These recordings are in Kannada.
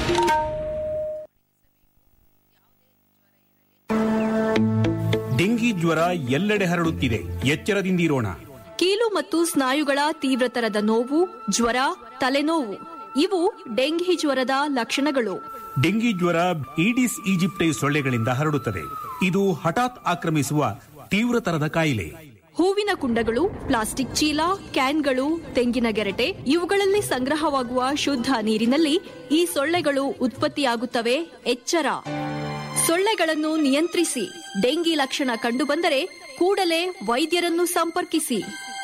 ಡೆಂಗಿ ಜ್ವರ ಎಲ್ಲೆಡೆ ಹರಡುತ್ತಿದೆ ಎಚ್ಚರದಿಂದಿರೋಣ ಕೀಲು ಮತ್ತು ಸ್ನಾಯುಗಳ ತೀವ್ರತರದ ನೋವು ಜ್ವರ ತಲೆನೋವು ಇವು ಡೆಂಘಿ ಜ್ವರದ ಲಕ್ಷಣಗಳು ಡೆಂಗಿ ಜ್ವರ ಈಡಿಸ್ ಈಜಿಪ್ಟೈ ಸೊಳ್ಳೆಗಳಿಂದ ಹರಡುತ್ತದೆ ಇದು ಹಠಾತ್ ಆಕ್ರಮಿಸುವ ತೀವ್ರತರದ ಕಾಯಿಲೆ ಹೂವಿನ ಕುಂಡಗಳು ಪ್ಲಾಸ್ಟಿಕ್ ಚೀಲ ಕ್ಯಾನ್ಗಳು ತೆಂಗಿನ ಗೆರಟೆ ಇವುಗಳಲ್ಲಿ ಸಂಗ್ರಹವಾಗುವ ಶುದ್ಧ ನೀರಿನಲ್ಲಿ ಈ ಸೊಳ್ಳೆಗಳು ಉತ್ಪತ್ತಿಯಾಗುತ್ತವೆ ಎಚ್ಚರ ಸೊಳ್ಳೆಗಳನ್ನು ನಿಯಂತ್ರಿಸಿ ಡೆಂಗಿ ಲಕ್ಷಣ ಕಂಡುಬಂದರೆ ಕೂಡಲೇ ವೈದ್ಯರನ್ನು ಸಂಪರ್ಕಿಸಿ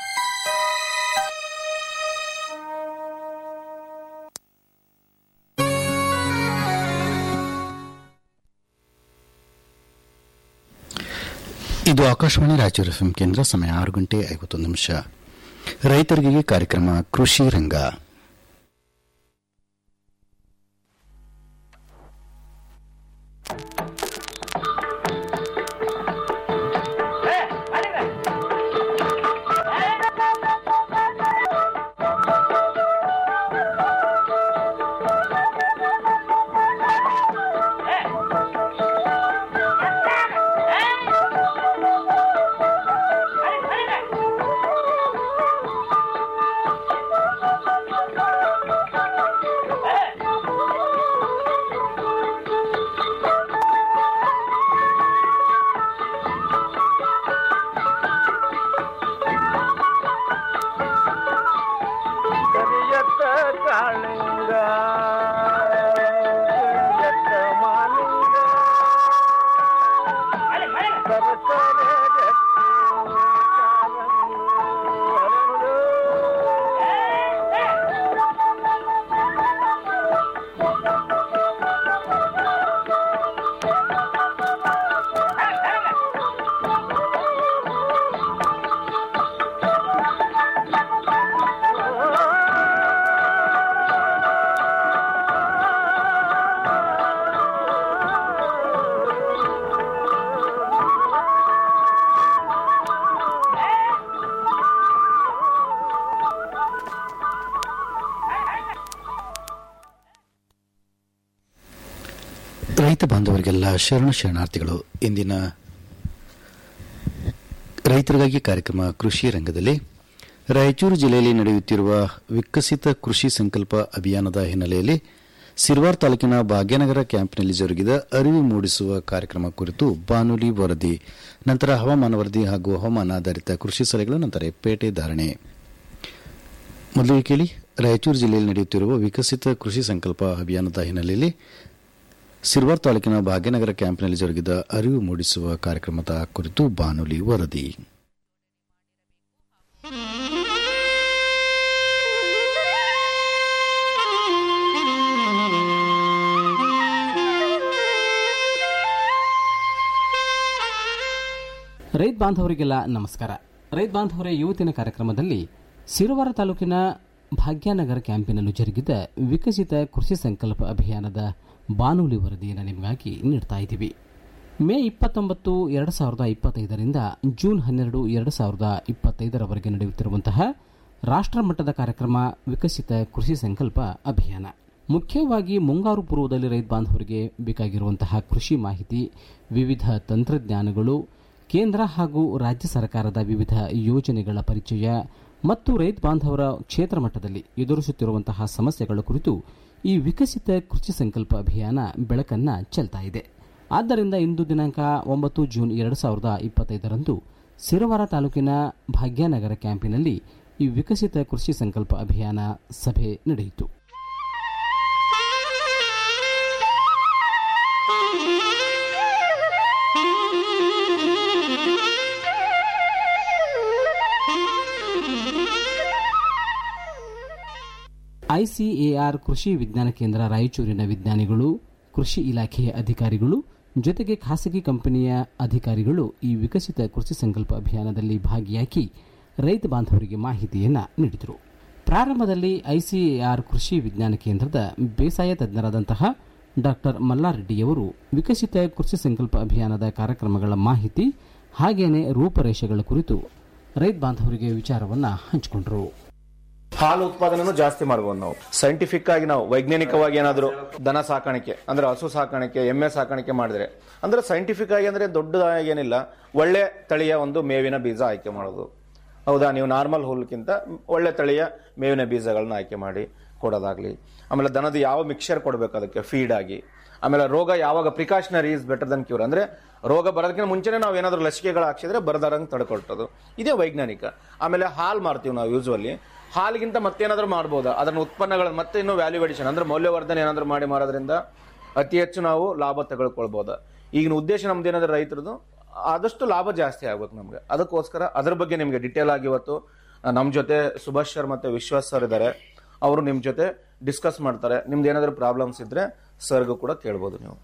ಇದು ಆಕಾಶವಾಣಿ ರಾಯಚೂರು ಎಫ್ಎಂ ಕೇಂದ್ರ ಸಮಯ ಆರು ಗಂಟೆ ಐವತ್ತೊಂದು ನಿಮಿಷ ರೈತರಿಗೆ ಕಾರ್ಯಕ್ರಮ ಕೃಷಿ ರಂಗ ಕರಿಯತ್ತ ಕಾಳಿಂಗ ಕರಿಯತ್ತ ಮಾಲಿಂಗ ಸರಸರ ಗಟ್ಟಿ ಕಾರಂಗು ಹರಳು. ರೈತ ಬಾಂಧವರಿಗೆಲ್ಲ ಶರಣ ಶರಣಾರ್ಥಿಗಳು ಇಂದಿನ ರೈತರಿಗಾಗಿ ಕಾರ್ಯಕ್ರಮ ಕೃಷಿ ರಂಗದಲ್ಲಿ ರಾಯಚೂರು ಜಿಲ್ಲೆಯಲ್ಲಿ ನಡೆಯುತ್ತಿರುವ ವಿಕಸಿತ ಕೃಷಿ ಸಂಕಲ್ಪ ಅಭಿಯಾನದ ಹಿನ್ನೆಲೆಯಲ್ಲಿ ಸಿರ್ವಾರ್ ತಾಲೂಕಿನ ಭಾಗ್ಯನಗರ ಕ್ಯಾಂಪ್ನಲ್ಲಿ ಜರುಗಿದ ಅರಿವು ಮೂಡಿಸುವ ಕಾರ್ಯಕ್ರಮ ಕುರಿತು ಬಾನುಲಿ ವರದಿ ನಂತರ ಹವಾಮಾನ ವರದಿ ಹಾಗೂ ಹವಾಮಾನ ಆಧಾರಿತ ಕೃಷಿ ಸಲಹೆಗಳು ನಂತರ ಪೇಟೆ ಧಾರಣೆ ಮೊದಲಿಗೆ ಕೇಳಿ ರಾಯಚೂರು ಜಿಲ್ಲೆಯಲ್ಲಿ ನಡೆಯುತ್ತಿರುವ ವಿಕಸಿತ ಕೃಷಿ ಸಂಕಲ್ಪ ಅಭಿಯಾನದ ಹಿನ್ನೆಲೆಯಲ್ಲಿ ಸಿರ್ವಾರ್ ತಾಲೂಕಿನ ಭಾಗ್ಯನಗರ ಕ್ಯಾಂಪ್ನಲ್ಲಿ ಜರುಗಿದ ಅರಿವು ಮೂಡಿಸುವ ಕಾರ್ಯಕ್ರಮದ ಕುರಿತು ಬಾನುಲಿ ವರದಿ ರೈತ ಬಾಂಧವರಿಗೆಲ್ಲ ನಮಸ್ಕಾರ ರೈತ ಬಾಂಧವರ ಇವತ್ತಿನ ಕಾರ್ಯಕ್ರಮದಲ್ಲಿ ಸಿರುವಾರ ತಾಲೂಕಿನ ಭಾಗ್ಯನಗರ ಕ್ಯಾಂಪಿನಲ್ಲೂ ಜರುಗಿದ ವಿಕಸಿತ ಕೃಷಿ ಸಂಕಲ್ಪ ಅಭಿಯಾನದ ಬಾನುಲಿ ವರದಿಯನ್ನು ನಿಮಗಾಗಿ ನೀಡ್ತಾ ಇದ್ದೀವಿ ಮೇ ಇಪ್ಪತ್ತೊಂಬತ್ತು ಎರಡು ಸಾವಿರದ ಇಪ್ಪತ್ತೈದರಿಂದ ಜೂನ್ ಹನ್ನೆರಡು ಎರಡು ಸಾವಿರದ ಇಪ್ಪತ್ತೈದರವರೆಗೆ ನಡೆಯುತ್ತಿರುವಂತಹ ರಾಷ್ಟ್ರ ಮಟ್ಟದ ಕಾರ್ಯಕ್ರಮ ವಿಕಸಿತ ಕೃಷಿ ಸಂಕಲ್ಪ ಅಭಿಯಾನ ಮುಖ್ಯವಾಗಿ ಮುಂಗಾರು ಪೂರ್ವದಲ್ಲಿ ರೈತ ಬಾಂಧವರಿಗೆ ಬೇಕಾಗಿರುವಂತಹ ಕೃಷಿ ಮಾಹಿತಿ ವಿವಿಧ ತಂತ್ರಜ್ಞಾನಗಳು ಕೇಂದ್ರ ಹಾಗೂ ರಾಜ್ಯ ಸರ್ಕಾರದ ವಿವಿಧ ಯೋಜನೆಗಳ ಪರಿಚಯ ಮತ್ತು ರೈತ ಬಾಂಧವರ ಕ್ಷೇತ್ರ ಮಟ್ಟದಲ್ಲಿ ಎದುರಿಸುತ್ತಿರುವಂತಹ ಸಮಸ್ಯೆಗಳ ಕುರಿತು ಈ ವಿಕಸಿತ ಕೃಷಿ ಸಂಕಲ್ಪ ಅಭಿಯಾನ ಬೆಳಕನ್ನ ಚೆಲ್ತಾ ಇದೆ ಆದ್ದರಿಂದ ಇಂದು ದಿನಾಂಕ ಒಂಬತ್ತು ಜೂನ್ ಎರಡು ಸಾವಿರದ ಇಪ್ಪತ್ತೈದರಂದು ಸಿರವಾರ ತಾಲೂಕಿನ ಭಾಗ್ಯನಗರ ಕ್ಯಾಂಪಿನಲ್ಲಿ ಈ ವಿಕಸಿತ ಕೃಷಿ ಸಂಕಲ್ಪ ಅಭಿಯಾನ ಸಭೆ ನಡೆಯಿತು ಐಸಿಎಆರ್ ಕೃಷಿ ವಿಜ್ಞಾನ ಕೇಂದ್ರ ರಾಯಚೂರಿನ ವಿಜ್ಞಾನಿಗಳು ಕೃಷಿ ಇಲಾಖೆಯ ಅಧಿಕಾರಿಗಳು ಜೊತೆಗೆ ಖಾಸಗಿ ಕಂಪನಿಯ ಅಧಿಕಾರಿಗಳು ಈ ವಿಕಸಿತ ಕೃಷಿ ಸಂಕಲ್ಪ ಅಭಿಯಾನದಲ್ಲಿ ಭಾಗಿಯಾಗಿ ರೈತ ಬಾಂಧವರಿಗೆ ಮಾಹಿತಿಯನ್ನು ನೀಡಿದರು ಪ್ರಾರಂಭದಲ್ಲಿ ಐಸಿಎಆರ್ ಕೃಷಿ ವಿಜ್ಞಾನ ಕೇಂದ್ರದ ಬೇಸಾಯ ತಜ್ಞರಾದಂತಹ ಡಾಕ್ಟರ್ ಮಲ್ಲಾರೆಡ್ಡಿಯವರು ವಿಕಸಿತ ಕೃಷಿ ಸಂಕಲ್ಪ ಅಭಿಯಾನದ ಕಾರ್ಯಕ್ರಮಗಳ ಮಾಹಿತಿ ಹಾಗೇನೆ ರೂಪರೇಷೆಗಳ ಕುರಿತು ರೈತ ಬಾಂಧವರಿಗೆ ವಿಚಾರವನ್ನು ಹಂಚಿಕೊಂಡರು ಹಾಲು ಉತ್ಪಾದನೆನೂ ಜಾಸ್ತಿ ಮಾಡ್ಬೋದು ನಾವು ಸೈಂಟಿಫಿಕ್ ಆಗಿ ನಾವು ವೈಜ್ಞಾನಿಕವಾಗಿ ಏನಾದರೂ ದನ ಸಾಕಾಣಿಕೆ ಅಂದ್ರೆ ಹಸು ಸಾಕಾಣಿಕೆ ಎಮ್ಮೆ ಸಾಕಾಣಿಕೆ ಮಾಡಿದ್ರೆ ಅಂದ್ರೆ ಸೈಂಟಿಫಿಕ್ ಆಗಿ ಅಂದ್ರೆ ದೊಡ್ಡದಾಗಿ ಏನಿಲ್ಲ ಒಳ್ಳೆ ತಳಿಯ ಒಂದು ಮೇವಿನ ಬೀಜ ಆಯ್ಕೆ ಮಾಡೋದು ಹೌದಾ ನೀವು ನಾರ್ಮಲ್ ಹುಲ್ಕಿಂತ ಒಳ್ಳೆ ತಳಿಯ ಮೇವಿನ ಬೀಜಗಳನ್ನ ಆಯ್ಕೆ ಮಾಡಿ ಕೊಡೋದಾಗ್ಲಿ ಆಮೇಲೆ ದನದ ಯಾವ ಮಿಕ್ಸರ್ ಕೊಡಬೇಕು ಅದಕ್ಕೆ ಫೀಡ್ ಆಗಿ ಆಮೇಲೆ ರೋಗ ಯಾವಾಗ precautionary is better than cure ಅಂದ್ರೆ ರೋಗ ಬರೋದಕ್ಕಿಂತ ಮುಂಚೆನೇ ನಾವು ಏನಾದರೂ ಲಸಿಕೆಗಳು ಹಾಕ್ಸಿದ್ರೆ ಬರದಾರಂಗೆ ತಡ್ಕೊಳ್ತದು ಇದೇ ವೈಜ್ಞಾನಿಕ ಆಮೇಲೆ ಹಾಲು ಮಾರ್ತೀವಿ ನಾವು ಯೂಸ್ವಲಿ ಹಾಲಿಗಿಂತ ಮತ್ತೇನಾದ್ರೂ ಮಾಡ್ಬೋದಾ ಅದನ್ನ ಉತ್ಪನ್ನಗಳ ಮತ್ತೆ ಇನ್ನೂ ವ್ಯಾಲ್ಯೂ ಅಡಿಷನ್ ಅಂದ್ರೆ ಮೌಲ್ಯವರ್ಧನೆ ಏನಾದರೂ ಮಾಡಿ ಮಾರೋದ್ರಿಂದ ಅತಿ ಹೆಚ್ಚು ನಾವು ಲಾಭ ತಗೊಳ್ಕೊಳ್ಬೋದಾ ಈಗಿನ ಉದ್ದೇಶ ನಮ್ದು ಏನಾದ್ರೆ ರೈತರದು ಆದಷ್ಟು ಲಾಭ ಜಾಸ್ತಿ ಆಗ್ಬೇಕು ನಮ್ಗೆ ಅದಕ್ಕೋಸ್ಕರ ಅದ್ರ ಬಗ್ಗೆ ನಿಮಗೆ ಡಿಟೇಲ್ ಆಗಿ ಇವತ್ತು ನಮ್ಮ ಜೊತೆ ಸುಭಾಷ್ ಸರ್ ಮತ್ತೆ ವಿಶ್ವಾಸ್ ಸರ್ ಇದ್ದಾರೆ ಅವರು ನಿಮ್ಮ ಜೊತೆ ಡಿಸ್ಕಸ್ ಮಾಡ್ತಾರೆ ನಿಮ್ದು ಏನಾದರೂ ಪ್ರಾಬ್ಲಮ್ಸ್ ಇದ್ರೆ ಸರ್ಗೂ ಕೂಡ ಕೇಳ್ಬೋದು ನೀವು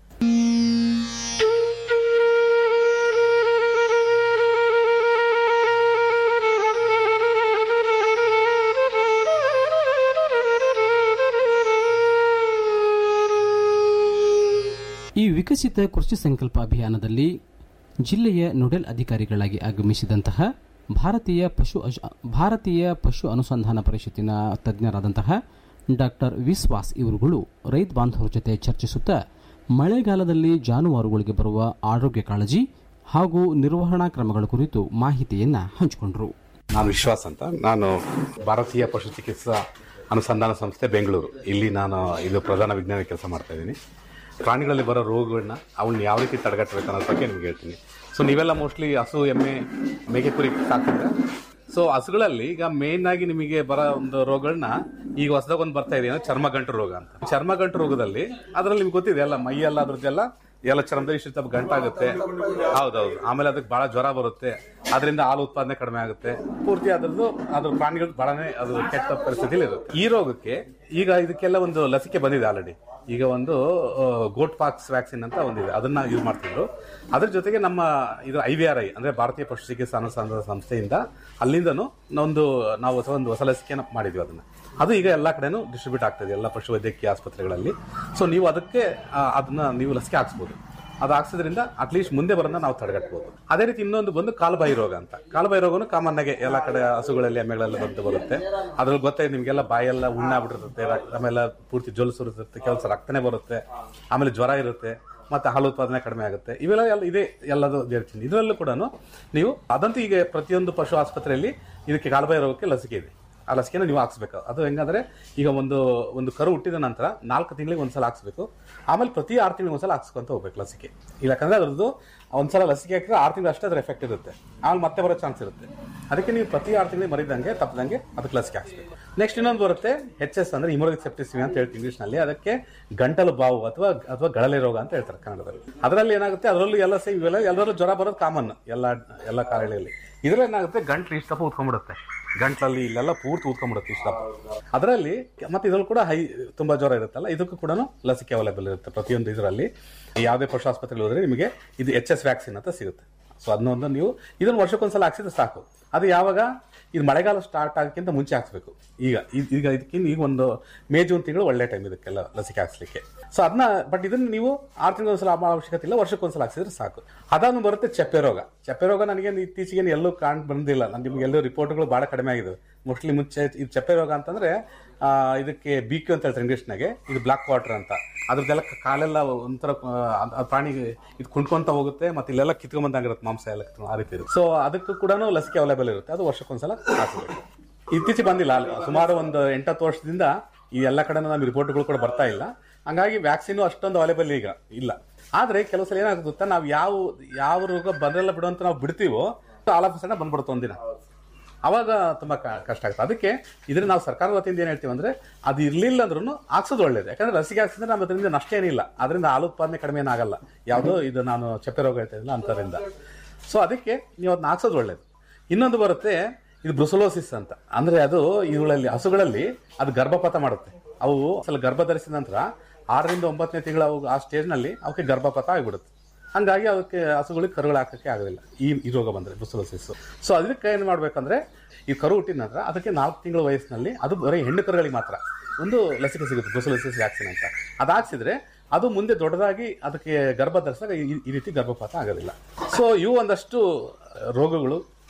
ಈ ವಿಕಸಿತ ಕೃಷಿ ಸಂಕಲ್ಪ ಅಭಿಯಾನದಲ್ಲಿ ಜಿಲ್ಲೆಯ ನೋಡೆಲ್ ಅಧಿಕಾರಿಗಳಾಗಿ ಆಗಮಿಸಿದಂತಹ ಭಾರತೀಯ ಪಶು ಅಜ್- ಭಾರತೀಯ ಪಶು ಅನುಸಂಧಾನ ಪರಿಷತ್ತಿನ ತಜ್ಞರಾದಂತಹ ಡಾಕ್ಟರ್ ವಿಶ್ವಾಸ್ ಇವರುಗಳು ರೈತ ಬಾಂಧವರ ಜೊತೆ ಚರ್ಚಿಸುತ್ತಾ ಮಳೆಗಾಲದಲ್ಲಿ ಜಾನುವಾರುಗಳಿಗೆ ಬರುವ ಆರೋಗ್ಯ ಕಾಳಜಿ ಹಾಗೂ ನಿರ್ವಹಣಾ ಕ್ರಮಗಳ ಕುರಿತು ಮಾಹಿತಿಯನ್ನ ಹಂಚಿಕೊಂಡರು ನಾನು ವಿಶ್ವಾಸ್ ಅಂತ ನಾನು ಭಾರತೀಯ ಪಶು ಚಿಕಿತ್ಸಾ ಅನುಸಂಧಾನ ಸಂಸ್ಥೆ ಬೆಂಗಳೂರು ಇಲ್ಲಿ ನಾನು ಇದು ಪ್ರಧಾನ ವಿಜ್ಞಾನ ಕೆಲಸ ಮಾಡ್ತಾ ಇದ್ದೀನಿ ಪ್ರಾಣಿಗಳಲ್ಲಿ ಬರೋ ರೋಗಗಳನ್ನ ಅವನ್ನ ಯಾವ ರೀತಿ ತಡೆಗಟ್ಟಬೇಕು ಅನ್ನೋದ್ರ ಬಗ್ಗೆ ನಿಮ್ಗೆ ಹೇಳ್ತೀನಿ ಸೊ ನೀವೆಲ್ಲ ಮೋಸ್ಟ್ಲಿ ಹಸು ಎಮ್ಮೆ ಮೇಕೆ ಕುರಿ ಸಾಕಿದ್ರೆ ಸೊ ಹಸುಗಳಲ್ಲಿ ಈಗ ಮೇನ್ ಆಗಿ ನಿಮಗೆ ಬರೋ ಒಂದು ರೋಗಗಳನ್ನ ಈಗ ಹೊಸದಾಗ ಒಂದು ಬರ್ತಾ ಇದೆ ಅಂದ್ರೆ ಚರ್ಮಗಂಟು ರೋಗ ಅಂತ ಚರ್ಮಗಂಟು ರೋಗದಲ್ಲಿ ಅದ್ರಲ್ಲಿ ನಿಮ್ಗೆ ಗೊತ್ತಿದೆ ಎಲ್ಲ ಮೈಯೆಲ್ಲ ಅದ್ರದ್ದೆಲ್ಲ ಎಲ್ಲ ಚರ್ಮದಲ್ಲಿ ಇಷ್ಟು ಸ್ವಲ್ಪ ಗಂಟಾಗುತ್ತೆ ಹೌದೌದು ಆಮೇಲೆ ಅದಕ್ಕೆ ಬಹಳ ಜ್ವರ ಬರುತ್ತೆ ಅದರಿಂದ ಹಾಲು ಉತ್ಪಾದನೆ ಕಡಿಮೆ ಆಗುತ್ತೆ ಪೂರ್ತಿ ಅದ್ರದ್ದು ಅದ್ರ ಪ್ರಾಣಿಗಳು ಬಹಳನೇ ಅದು ಕೆಟ್ಟ ಪರಿಸ್ಥಿತಿಲಿ ಇರುತ್ತೆ ಈ ರೋಗಕ್ಕೆ ಈಗ ಇದಕ್ಕೆಲ್ಲ ಒಂದು ಲಸಿಕೆ ಬಂದಿದೆ ಆಲ್ರೆಡಿ ಈಗ ಒಂದು ಗೋಟ್ ಪಾಕ್ಸ್ ವ್ಯಾಕ್ಸಿನ್ ಅಂತ ಒಂದಿದೆ ಅದನ್ನ ಯೂಸ್ ಮಾಡ್ತಿದ್ರು ಅದ್ರ ಜೊತೆಗೆ ನಮ್ಮ ಇದು ಐ ವಿ ಆರ್ ಐ ಅಂದ್ರೆ ಭಾರತೀಯ ಪಶು ಚಿಕಿತ್ಸಾ ಅನುಸಂಧಾನ ಸಂಸ್ಥೆಯಿಂದ ಅಲ್ಲಿಂದನೂ ಒಂದು ನಾವು ಹೊಸ ಒಂದು ಹೊಸ ಲಸಿಕೆನ ಮಾಡಿದ್ವಿ ಅದನ್ನ ಅದು ಈಗ ಎಲ್ಲ ಕಡೆನೂ ಡಿಸ್ಟ್ರಿಬ್ಯೂಟ್ ಆಗ್ತದೆ ಎಲ್ಲ ಪಶು ವೈದ್ಯಕೀಯ ಆಸ್ಪತ್ರೆಗಳಲ್ಲಿ ಸೊ ನೀವು ಅದಕ್ಕೆ ಆ, ಅದನ್ನ ನೀವು ಲಸಿಕೆ ಹಾಕ್ಸ್ಬೋದು ಅದು ಹಾಕ್ಸೋದ್ರಿಂದ ಅಟ್ಲೀಸ್ಟ್ ಮುಂದೆ ಬರೋದನ್ನ ನಾವು ತಡೆಗಟ್ಬೋದು ಅದೇ ರೀತಿ ಇನ್ನೊಂದು ಬಂದು ಕಾಲುಬಾಯಿ ರೋಗ ಅಂತ ಕಾಲುಬಾಯಿ ರೋಗನು ಕಾಮನ್ ಆಗಿ ಎಲ್ಲ ಕಡೆ ಹಸುಗಳಲ್ಲಿ ಎಮ್ಮೆಗಳಲ್ಲಿ ಬಂದು ಬರುತ್ತೆ ಅದ್ರಲ್ಲಿ ಗೊತ್ತಾಯ್ತು ನಿಮಗೆಲ್ಲ ಬಾಯೆಲ್ಲ ಉಣ್ಣಾಗ್ಬಿಟ್ಟಿರುತ್ತೆ ರಕ್ತ- ಆಮೇಲೆ ಪೂರ್ತಿ ಜೊಲು ಸುರಿಸುತ್ತೆ ಕೆಲಸ ರಕ್ತನೇ ಬರುತ್ತೆ ಆಮೇಲೆ ಜ್ವರ ಇರುತ್ತೆ ಮತ್ತೆ ಹಾಲು ಉತ್ಪಾದನೆ ಕಡಿಮೆ ಆಗುತ್ತೆ ಇವೆಲ್ಲ ಎಲ್ಲ ಇದೆ ಎಲ್ಲದು ಹೇಳ್ತೀನಿ ಇದರಲ್ಲೂ ಕೂಡ ನೀವು ಅದಂತೂ ಈಗ ಪ್ರತಿಯೊಂದು ಪಶು ಆಸ್ಪತ್ರೆಯಲ್ಲಿ ಇದಕ್ಕೆ ಕಾಲುಬಾಯಿ ರೋಗಕ್ಕೆ ಲಸಿಕೆ ಇದೆ ಆ ಲಸಿಕೆನ ನೀವು ಹಾಕ್ಸ್ಬೇಕು ಅದು ಹೆಂಗಂದ್ರೆ ಈಗ ಒಂದು ಒಂದು ಕರು ಹುಟ್ಟಿದ ನಂತರ ನಾಲ್ಕು ತಿಂಗಳಿಗೆ ಒಂದ್ಸಲ ಹಾಕ್ಸ್ಬೇಕು ಆಮೇಲೆ ಪ್ರತಿ ಆರು ತಿಂಗಳಿಗೆ ಒಂದ್ಸಲ ಹಾಕ್ಸ್ಕೊಂತ ಹೋಗ್ಬೇಕು ಲಸಿಕೆ ಇಲ್ಲ ಯಾಕಂದ್ರೆ ಅದ್ರದ್ದು ಒಂದ್ಸಲ ಲಸಿಕೆ ಹಾಕಿದ್ರೆ ಆರು ತಿಂಗಳು ಅಷ್ಟೇ ಅದ್ರ ಎಫೆಕ್ಟ್ ಇರುತ್ತೆ ಆಮೇಲೆ ಮತ್ತೆ ಬರೋ ಚಾನ್ಸ್ ಇರುತ್ತೆ ಅದಕ್ಕೆ ನೀವು ಪ್ರತಿ ಆರು ತಿಂಗಳಿಗೆ ಮರಿದಂಗೆ ತಪ್ಪದಂಗೆ ಅದಕ್ಕೆ ಲಸಿಕೆ ಹಾಕ್ಸ್ಬೇಕು ನೆಕ್ಸ್ಟ್ ಇನ್ನೊಂದು ಬರುತ್ತೆ ಎಚ್ ಎಸ್ ಅಂದ್ರೆ ಇಮೋಲಿಕ್ ಸೆಪ್ಟಿಸಿಮಿ ಅಂತ ಹೇಳ್ತೀವಿ ಇಂಗ್ಲೀಷ್ನಲ್ಲಿ ಅದಕ್ಕೆ ಗಂಟಲು ಬಾವು ಅಥವಾ ಅಥವಾ ಗಳಲೆ ರೋಗ ಅಂತ ಹೇಳ್ತಾರೆ ಕನ್ನಡದಲ್ಲಿ ಅದರಲ್ಲಿ ಏನಾಗುತ್ತೆ ಅದರಲ್ಲೂ ಎಲ್ಲ ಸೇಮ್ ಇವೆಲ್ಲ ಎಲ್ಲರಲ್ಲೂ ಜ್ವರ ಬರೋದು ಕಾಮನ್ ಎಲ್ಲ ಎಲ್ಲ ಕಾಯಿಲೆಯಲ್ಲಿ ಇದ್ರಲ್ಲಿ ಏನಾಗುತ್ತೆ ಗಂಟ್ಲು ಇಷ್ಟಪ್ಪ ಉತ್ಕೊಂಡ್ಬಿಡುತ್ತೆ ಗಂಟ್ಲಲ್ಲಿ ಇಲ್ಲೆಲ್ಲ ಪೂರ್ತಿ ಉತ್ಕೊಂಡ್ಬಿಡುತ್ತೆ ಇಷ್ಟಪ್ಪ ಅದರಲ್ಲಿ ಮತ್ತೆ ಇದ್ರಲ್ಲಿ ಕೂಡ ಹೈ ತುಂಬಾ ಜ್ವರ ಇರುತ್ತಲ್ಲ ಇದಕ್ಕೂ ಕೂಡ ಲಸಿಕೆ ಅವೈಲೇಬಲ್ ಇರುತ್ತೆ ಪ್ರತಿಯೊಂದು ಇದರಲ್ಲಿ ಯಾವುದೇ ಪಶು ಆಸ್ಪತ್ರೆಗೆ ಹೋದ್ರೆ ನಿಮಗೆ ಇದು ಎಚ್ ಎಸ್ ವ್ಯಾಕ್ಸಿನ್ ಅಂತ ಸಿಗುತ್ತೆ ಸೊ ಅದನ್ನೊಂದು ನೀವು ಇದನ್ನು ವರ್ಷಕ್ಕೊಂದ್ಸಲ ಹಾಕ್ಸಿದ್ರೆ ಸಾಕು ಅದು ಯಾವಾಗ ಇದು ಮಳೆಗಾಲ ಸ್ಟಾರ್ಟ್ ಆಗೋಕ್ಕಿಂತ ಮುಂಚೆ ಹಾಕ್ಸ್ಬೇಕು ಈಗ ಇದ್- ಈಗ ಇದಕ್ಕಿಂತ ಈಗ ಒಂದು ಮೇ ಜೂನ್ ತಿಂಗಳು ಒಳ್ಳೆ ಟೈಮ್ ಇದಕ್ಕೆಲ್ಲ ಲಸಿಕೆ ಹಾಕ್ಸ್ಲಿಕ್ಕೆ ಸೊ ಅದನ್ನ ಬಟ್ ಇದನ್ನ ನೀವು ಆರು ತಿಂಗಳ ಒಂದ್ಸಲ ಮಾಡೋ ಅವಶ್ಯಕತೆ ಇಲ್ಲ ವರ್ಷಕ್ಕೊಂದ್ಸಲ ಹಾಕ್ಸಿದ್ರೆ ಸಾಕು ಅದಾದ್ಮೇಲೆ ಬರುತ್ತೆ ಚಪ್ಪೆ ರೋಗ ಚಪ್ಪೆ ರೋಗ ನನಗೆ ಇತ್ತೀಚೆಗೆ ಎಲ್ಲೂ ಕಾಣ್ ಬಂದಿಲ್ಲ ನಾನು ನಿಮ್ಗೆ ಎಲ್ಲೂ ರಿಪೋರ್ಟ್ಗಳು ಬಹಳ ಕಡಿಮೆ ಆಗಿದೆ ಮೋಸ್ಟ್ಲಿ ಮುಂಚೆ ಇದು ಚಪ್ಪೆ ರೋಗ ಅಂತಂದ್ರೆ ಆ, ಇದಕ್ಕೆ ಬಿ ಕ್ಯೂ ಅಂತ ಹೇಳ್ತಾರೆ ಇಂಗ್ಲೀಷ್ನಾಗೆ ಇದು ಬ್ಲಾಕ್ ವಾಟರ್ ಅಂತ ಅದ್ರದ್ದೆಲ್ಲ ಕಾಲೆಲ್ಲ ಒಂಥರ ಆ, ಅದ್- ಆ ಪ್ರಾಣಿ ಇದು ಕುಣ್ಕೊಂತ ಹೋಗುತ್ತೆ ಮತ್ತೆ ಇಲ್ಲೆಲ್ಲ ಕಿತ್ಕೊಂಬಂದಾಗಿರುತ್ತೆ ಮಾಂಸ ಎಲ್ಲ ಕಿತ್ಕೊಂಡ್ ಆ ರೀತಿ ಇರುತ್ತೆ ಸೊ ಅದಕ್ಕೂ ಕೂಡ ಲಸಿಕೆ ಅವೈಲೇಬಲ್ ಇರುತ್ತೆ ಅದು ವರ್ಷಕ್ಕೊಂದ್ಸಲ ಹಾಕಬೇಕು ಇತ್ತೀಚೆಗೆ ಬಂದಿಲ್ಲ ಅಲ್ಲಿ ಸುಮಾರು ಒಂದು ಎಂಟತ್ತು ವರ್ಷದಿಂದ ಈ ಎಲ್ಲ ಕಡೆ ನಮ್ಗೆ ರಿಪೋರ್ಟ್ಗಳು ಕೂಡ ಬರ್ತಾ ಇಲ್ಲ ಹಂಗಾಗಿ ವ್ಯಾಕ್ಸಿನ್ ಅಷ್ಟೊಂದು ಅವೈಲೇಬಲ್ ಈಗ ಇಲ್ಲ ಆದ್ರೆ ಕೆಲವು ಸಲ ಏನಾಗುತ್ತೆ ಗೊತ್ತಾ ನಾವು ಯಾವ ಯಾವ ರೋಗ ಬಂದ್ರೆಲ್ಲ ಬಿಡು ಅಂತ ನಾವು ಬಿಡ್ತೀವೋ ಆಲ್ ಆಫ್ ಸಡನ್ ಬಂದ್ಬಿಡುತ್ತೆ ಒಂದಿನ ಅವಾಗ ತುಂಬಾ ಕ- ಕಷ್ಟ ಆಗುತ್ತೆ ಅದಕ್ಕೆ ಇದ್ರೆ ನಾವು ಸರ್ಕಾರದ ವತಿಯಿಂದ ಏನ್ ಹೇಳ್ತೀವಿ ಅಂದ್ರೆ ಅದು ಇರ್ಲಿಲ್ಲ ಅಂದ್ರೂ ಹಾಕ್ಸೋದು ಒಳ್ಳೇದು ಯಾಕಂದ್ರೆ ಲಸಿಕೆ ಹಾಕ್ಸಿದ್ರೆ ನಮ್ಮ ಅದರಿಂದ ನಷ್ಟ ಏನಿಲ್ಲ ಅದರಿಂದ ಹಾಲು ಉತ್ಪಾದನೆ ಕಡಿಮೆ ಏನಾಗಲ್ಲ ಯಾವುದೋ ಇದು ನಾನು ಚಪ್ಪೆ ರೋಗ ಹೇಳ್ತಾ ಅಂತರಿಂದ ಸೊ ಅದಕ್ಕೆ ನೀವು ಅದನ್ನ ಹಾಕ್ಸೋದು ಒಳ್ಳೇದು ಇನ್ನೊಂದು ಬರುತ್ತೆ ಇದು ಬ್ರುಸಲೋಸಿಸ್ ಅಂತ ಅಂದ್ರೆ ಅದು ಇವುಗಳಲ್ಲಿ ಹಸುಗಳಲ್ಲಿ ಅದು ಗರ್ಭಪಾತ ಮಾಡುತ್ತೆ ಅವು ಅಸಲು ಗರ್ಭ ಧರಿಸಿದ ನಂತರ ಆರರಿಂದ ಒಂಬತ್ತನೇ ತಿಂಗಳ ಅವು ಆ ಸ್ಟೇಜ್ನಲ್ಲಿ ಅವಕ್ಕೆ ಗರ್ಭಪಾತ ಆಗಿಬಿಡುತ್ತೆ ಹಂಗಾಗಿ ಅದಕ್ಕೆ ಹಸುಗಳಿಗೆ ಕರುಗಳು ಹಾಕಕ್ಕೆ ಆಗೋದಿಲ್ಲ ಈ ಈ ರೋಗ ಬಂದ್ರೆ ಬ್ರುಸಲೋಸಿಸ್ ಸೊ ಅದಕ್ಕೆ ಏನು ಮಾಡ್ಬೇಕಂದ್ರೆ ಈ ಕರು ಹುಟ್ಟಿದ ನಂತರ ಅದಕ್ಕೆ ನಾಲ್ಕು ತಿಂಗಳ ವಯಸ್ಸಿನಲ್ಲಿ ಅದು ಬರೀ ಹೆಣ್ಣು ಕರುಗಳಿಗೆ ಮಾತ್ರ ಒಂದು ಲಸಿಕೆ ಸಿಗುತ್ತೆ ಬ್ರುಸಲೋಸಿಸ್ ವ್ಯಾಕ್ಸಿನ್ ಅಂತ ಅದು ಹಾಕ್ಸಿದ್ರೆ ಅದು ಮುಂದೆ ದೊಡ್ಡದಾಗಿ ಅದಕ್ಕೆ ಗರ್ಭ ಧರಿಸಿದಾಗ ಈ ಈ ರೀತಿ ಗರ್ಭಪಾತ ಆಗೋದಿಲ್ಲ ಸೊ ಇವು ಒಂದಷ್ಟು ರೋಗಗಳು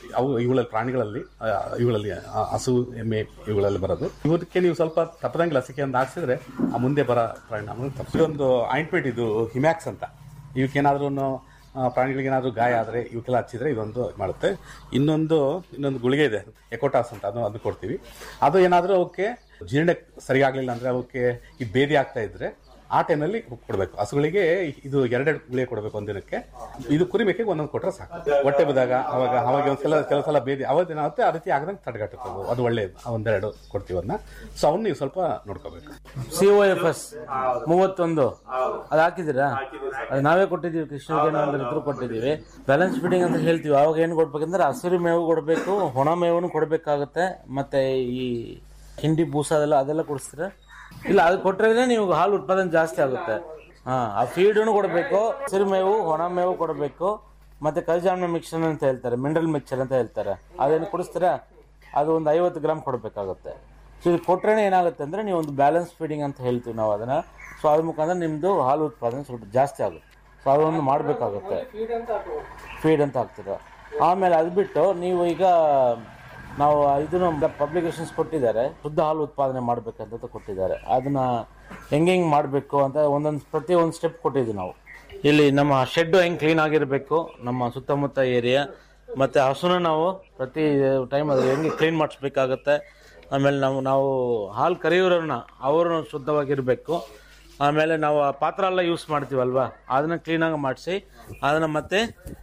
ಅವು ಇವುಗಳಲ್ಲಿ ಪ್ರಾಣಿಗಳಲ್ಲಿ ಆ, ಇವುಗಳಲ್ಲಿ ಆ, ಹಸು ಎಮ್ಮೆ ಇವುಗಳಲ್ಲಿ ಬರೋದು ಇವಕ್ಕೆ ನೀವು ಸ್ವಲ್ಪ ತಪ್ಪದಂಗೆ ಲಸಿಕೆಯನ್ನು ಹಾಕ್ಸಿದ್ರೆ ಆ ಮುಂದೆ ಬರೋ ಪರಿಣಾಮ ತಪ್ಪಿಸಿ ಒಂದು ಆಯಿಂಟ್ಮೆಂಟ್ ಇದು ಹಿಮ್ಯಾಕ್ಸ್ ಅಂತ ಇವಕ್ಕೇನಾದ್ರೂ ಪ್ರಾಣಿಗಳಿಗೆ ಏನಾದರೂ ಗಾಯ ಆದರೆ ಇವಕ್ಕೆಲ್ಲ ಹಚ್ಚಿದ್ರೆ ಇದೊಂದು ಇದ್ ಮಾಡುತ್ತೆ ಇನ್ನೊಂದು ಇನ್ನೊಂದು ಗುಳಿಗೆ ಇದೆ ಎಕೋಟಾಸ್ ಅಂತ ಅದು ಅದು ಕೊಡ್ತೀವಿ ಅದು ಏನಾದರೂ ಅವಕ್ಕೆ ಜೀರ್ಣ ಸರಿಯಾಗಲಿಲ್ಲ ಅಂದರೆ ಅವಕ್ಕೆ ಈ ಬೇದಿ ಆಗ್ತಾ ಇದ್ರೆ ಆ ಟೈಮಲ್ಲಿ ಕೊಡಬೇಕು ಹಸುಗಳಿಗೆ ಇದು ಎರಡೆರಡು ಗುಳಿಗೆ ಕೊಡಬೇಕು ಒಂದಿನಕ್ಕೆ ಇದು ಕುರಿ ಮೇಕೆಗೆ ಒಂದೊಂದು ಕೊಟ್ಟರೆ ಸಾಕು ಹೊಟ್ಟೆ ಬಿದ್ದಾಗ ಅವಾಗ ಅವಾಗ ಒಂದ್ಸಲ ಕೆಲವು ಸಲ ಬೇದಿ ಅವತ್ತು ಏನಾಗುತ್ತೆ ಆ ರೀತಿ ಆಗದಂಗೆ ತಡೆಗಟ್ಟಬೇಕು ಅದು ಒಳ್ಳೇದು ಒಂದೆರಡು ಕೊಡ್ತೀವಿ ಅದನ್ನ ಸೊ ಅವನ್ನ ನೀವು ಸ್ವಲ್ಪ ನೋಡ್ಕೋಬೇಕು ಸಿ ಒ ಎಫ್ ಎಸ್ ಮೂವತ್ತೊಂದು ಅದು ಹಾಕಿದ್ದೀರಾ ಅದು ನಾವೇ ಕೊಟ್ಟಿದ್ದೀವಿ ಕೃಷ್ಣಗೆ ಹತ್ರ ಕೊಟ್ಟಿದ್ದೀವಿ ಬ್ಯಾಲೆನ್ಸ್ ಫೀಡಿಂಗ್ ಅಂತ ಹೇಳ್ತೀವಿ ಅವಾಗ ಏನು ಕೊಡ್ಬೇಕಂದ್ರೆ ಹಸಿರು ಮೇವು ಕೊಡಬೇಕು ಒಣ ಮೇವನ್ನು ಕೊಡಬೇಕಾಗುತ್ತೆ ಮತ್ತೆ ಈ ಹಿಂಡಿ ಬೂಸ ಅದೆಲ್ಲ ಅದೆಲ್ಲ ಕೊಡಿಸ್ತೀರಾ ಇಲ್ಲ ಅದು ಕೊಟ್ಟರೆ ನೀವು ಹಾಲು ಉತ್ಪಾದನೆ ಜಾಸ್ತಿ ಆಗುತ್ತೆ ಹಾ ಆ ಫೀಡನ್ನು ಕೊಡಬೇಕು ಹಸಿರು ಮೇವು ಒಣ ಮೇವು ಕೊಡಬೇಕು ಮತ್ತೆ ಕಲ್ಜಾಮ್ನ ಮಿಕ್ಸರ್ ಅಂತ ಹೇಳ್ತಾರೆ ಮಿನರಲ್ ಮಿಕ್ಸರ್ ಅಂತ ಹೇಳ್ತಾರೆ ಅದೇನು ಕುಡಿಸ್ತೀರಾ ಅದು ಒಂದು ಐವತ್ತು ಗ್ರಾಮ್ ಕೊಡಬೇಕಾಗುತ್ತೆ ಸೊ ಇದು ಕೊಟ್ರೆ ಏನಾಗುತ್ತೆ ಅಂದರೆ ನೀವು ಒಂದು ಬ್ಯಾಲೆನ್ಸ್ ಫೀಡಿಂಗ್ ಅಂತ ಹೇಳ್ತೀವಿ ನಾವು ಅದನ್ನು ಸೊ ಅದ್ರ ಮುಖಾಂತರ ನಿಮ್ಮದು ಹಾಲು ಉತ್ಪಾದನೆ ಸ್ವಲ್ಪ ಜಾಸ್ತಿ ಆಗುತ್ತೆ ಸೊ ಅದೊಂದು ಮಾಡಬೇಕಾಗುತ್ತೆ ಫೀಡ್ ಅಂತ ಹಾಕ್ತೀರ ಆಮೇಲೆ ಅದು ಬಿಟ್ಟು ನೀವು ಈಗ ನಾವು ಇದನ್ನು ಪಬ್ಲಿಕೇಶನ್ಸ್ ಕೊಟ್ಟಿದ್ದಾರೆ ಶುದ್ಧ ಹಾಲು ಉತ್ಪಾದನೆ ಮಾಡಬೇಕಂತ ಕೊಟ್ಟಿದ್ದಾರೆ ಅದನ್ನ ಹೆಂಗೆ ಹೆಂಗೆ ಮಾಡಬೇಕು ಅಂತ ಒಂದೊಂದು ಪ್ರತಿ ಒಂದು ಸ್ಟೆಪ್ ಕೊಟ್ಟಿದ್ದೀವಿ ನಾವು ಇಲ್ಲಿ ನಮ್ಮ ಶೆಡ್ ಹೆಂಗೆ ಕ್ಲೀನ್ ಆಗಿರಬೇಕು ನಮ್ಮ ಸುತ್ತಮುತ್ತ ಏರಿಯಾ ಮತ್ತು ಹಸುನ ನಾವು ಪ್ರತಿ ಟೈಮ್ ಅದು ಹೆಂಗೆ ಕ್ಲೀನ್ ಮಾಡಿಸ್ಬೇಕಾಗತ್ತೆ ಆಮೇಲೆ ನಾವು ನಾವು ಹಾಲು ಕರೆಯೋರನ್ನ ಅವರು ಶುದ್ಧವಾಗಿರಬೇಕು ಆಮೇಲೆ ನಾವು ಆ ಪಾತ್ರ ಎಲ್ಲ ಯೂಸ್ ಮಾಡ್ತೀವಲ್ವಾ ಅದನ್ನ ಕ್ಲೀನಾಗಿ ಮಾಡಿಸಿ ಅದನ್ನು ಮತ್ತೆ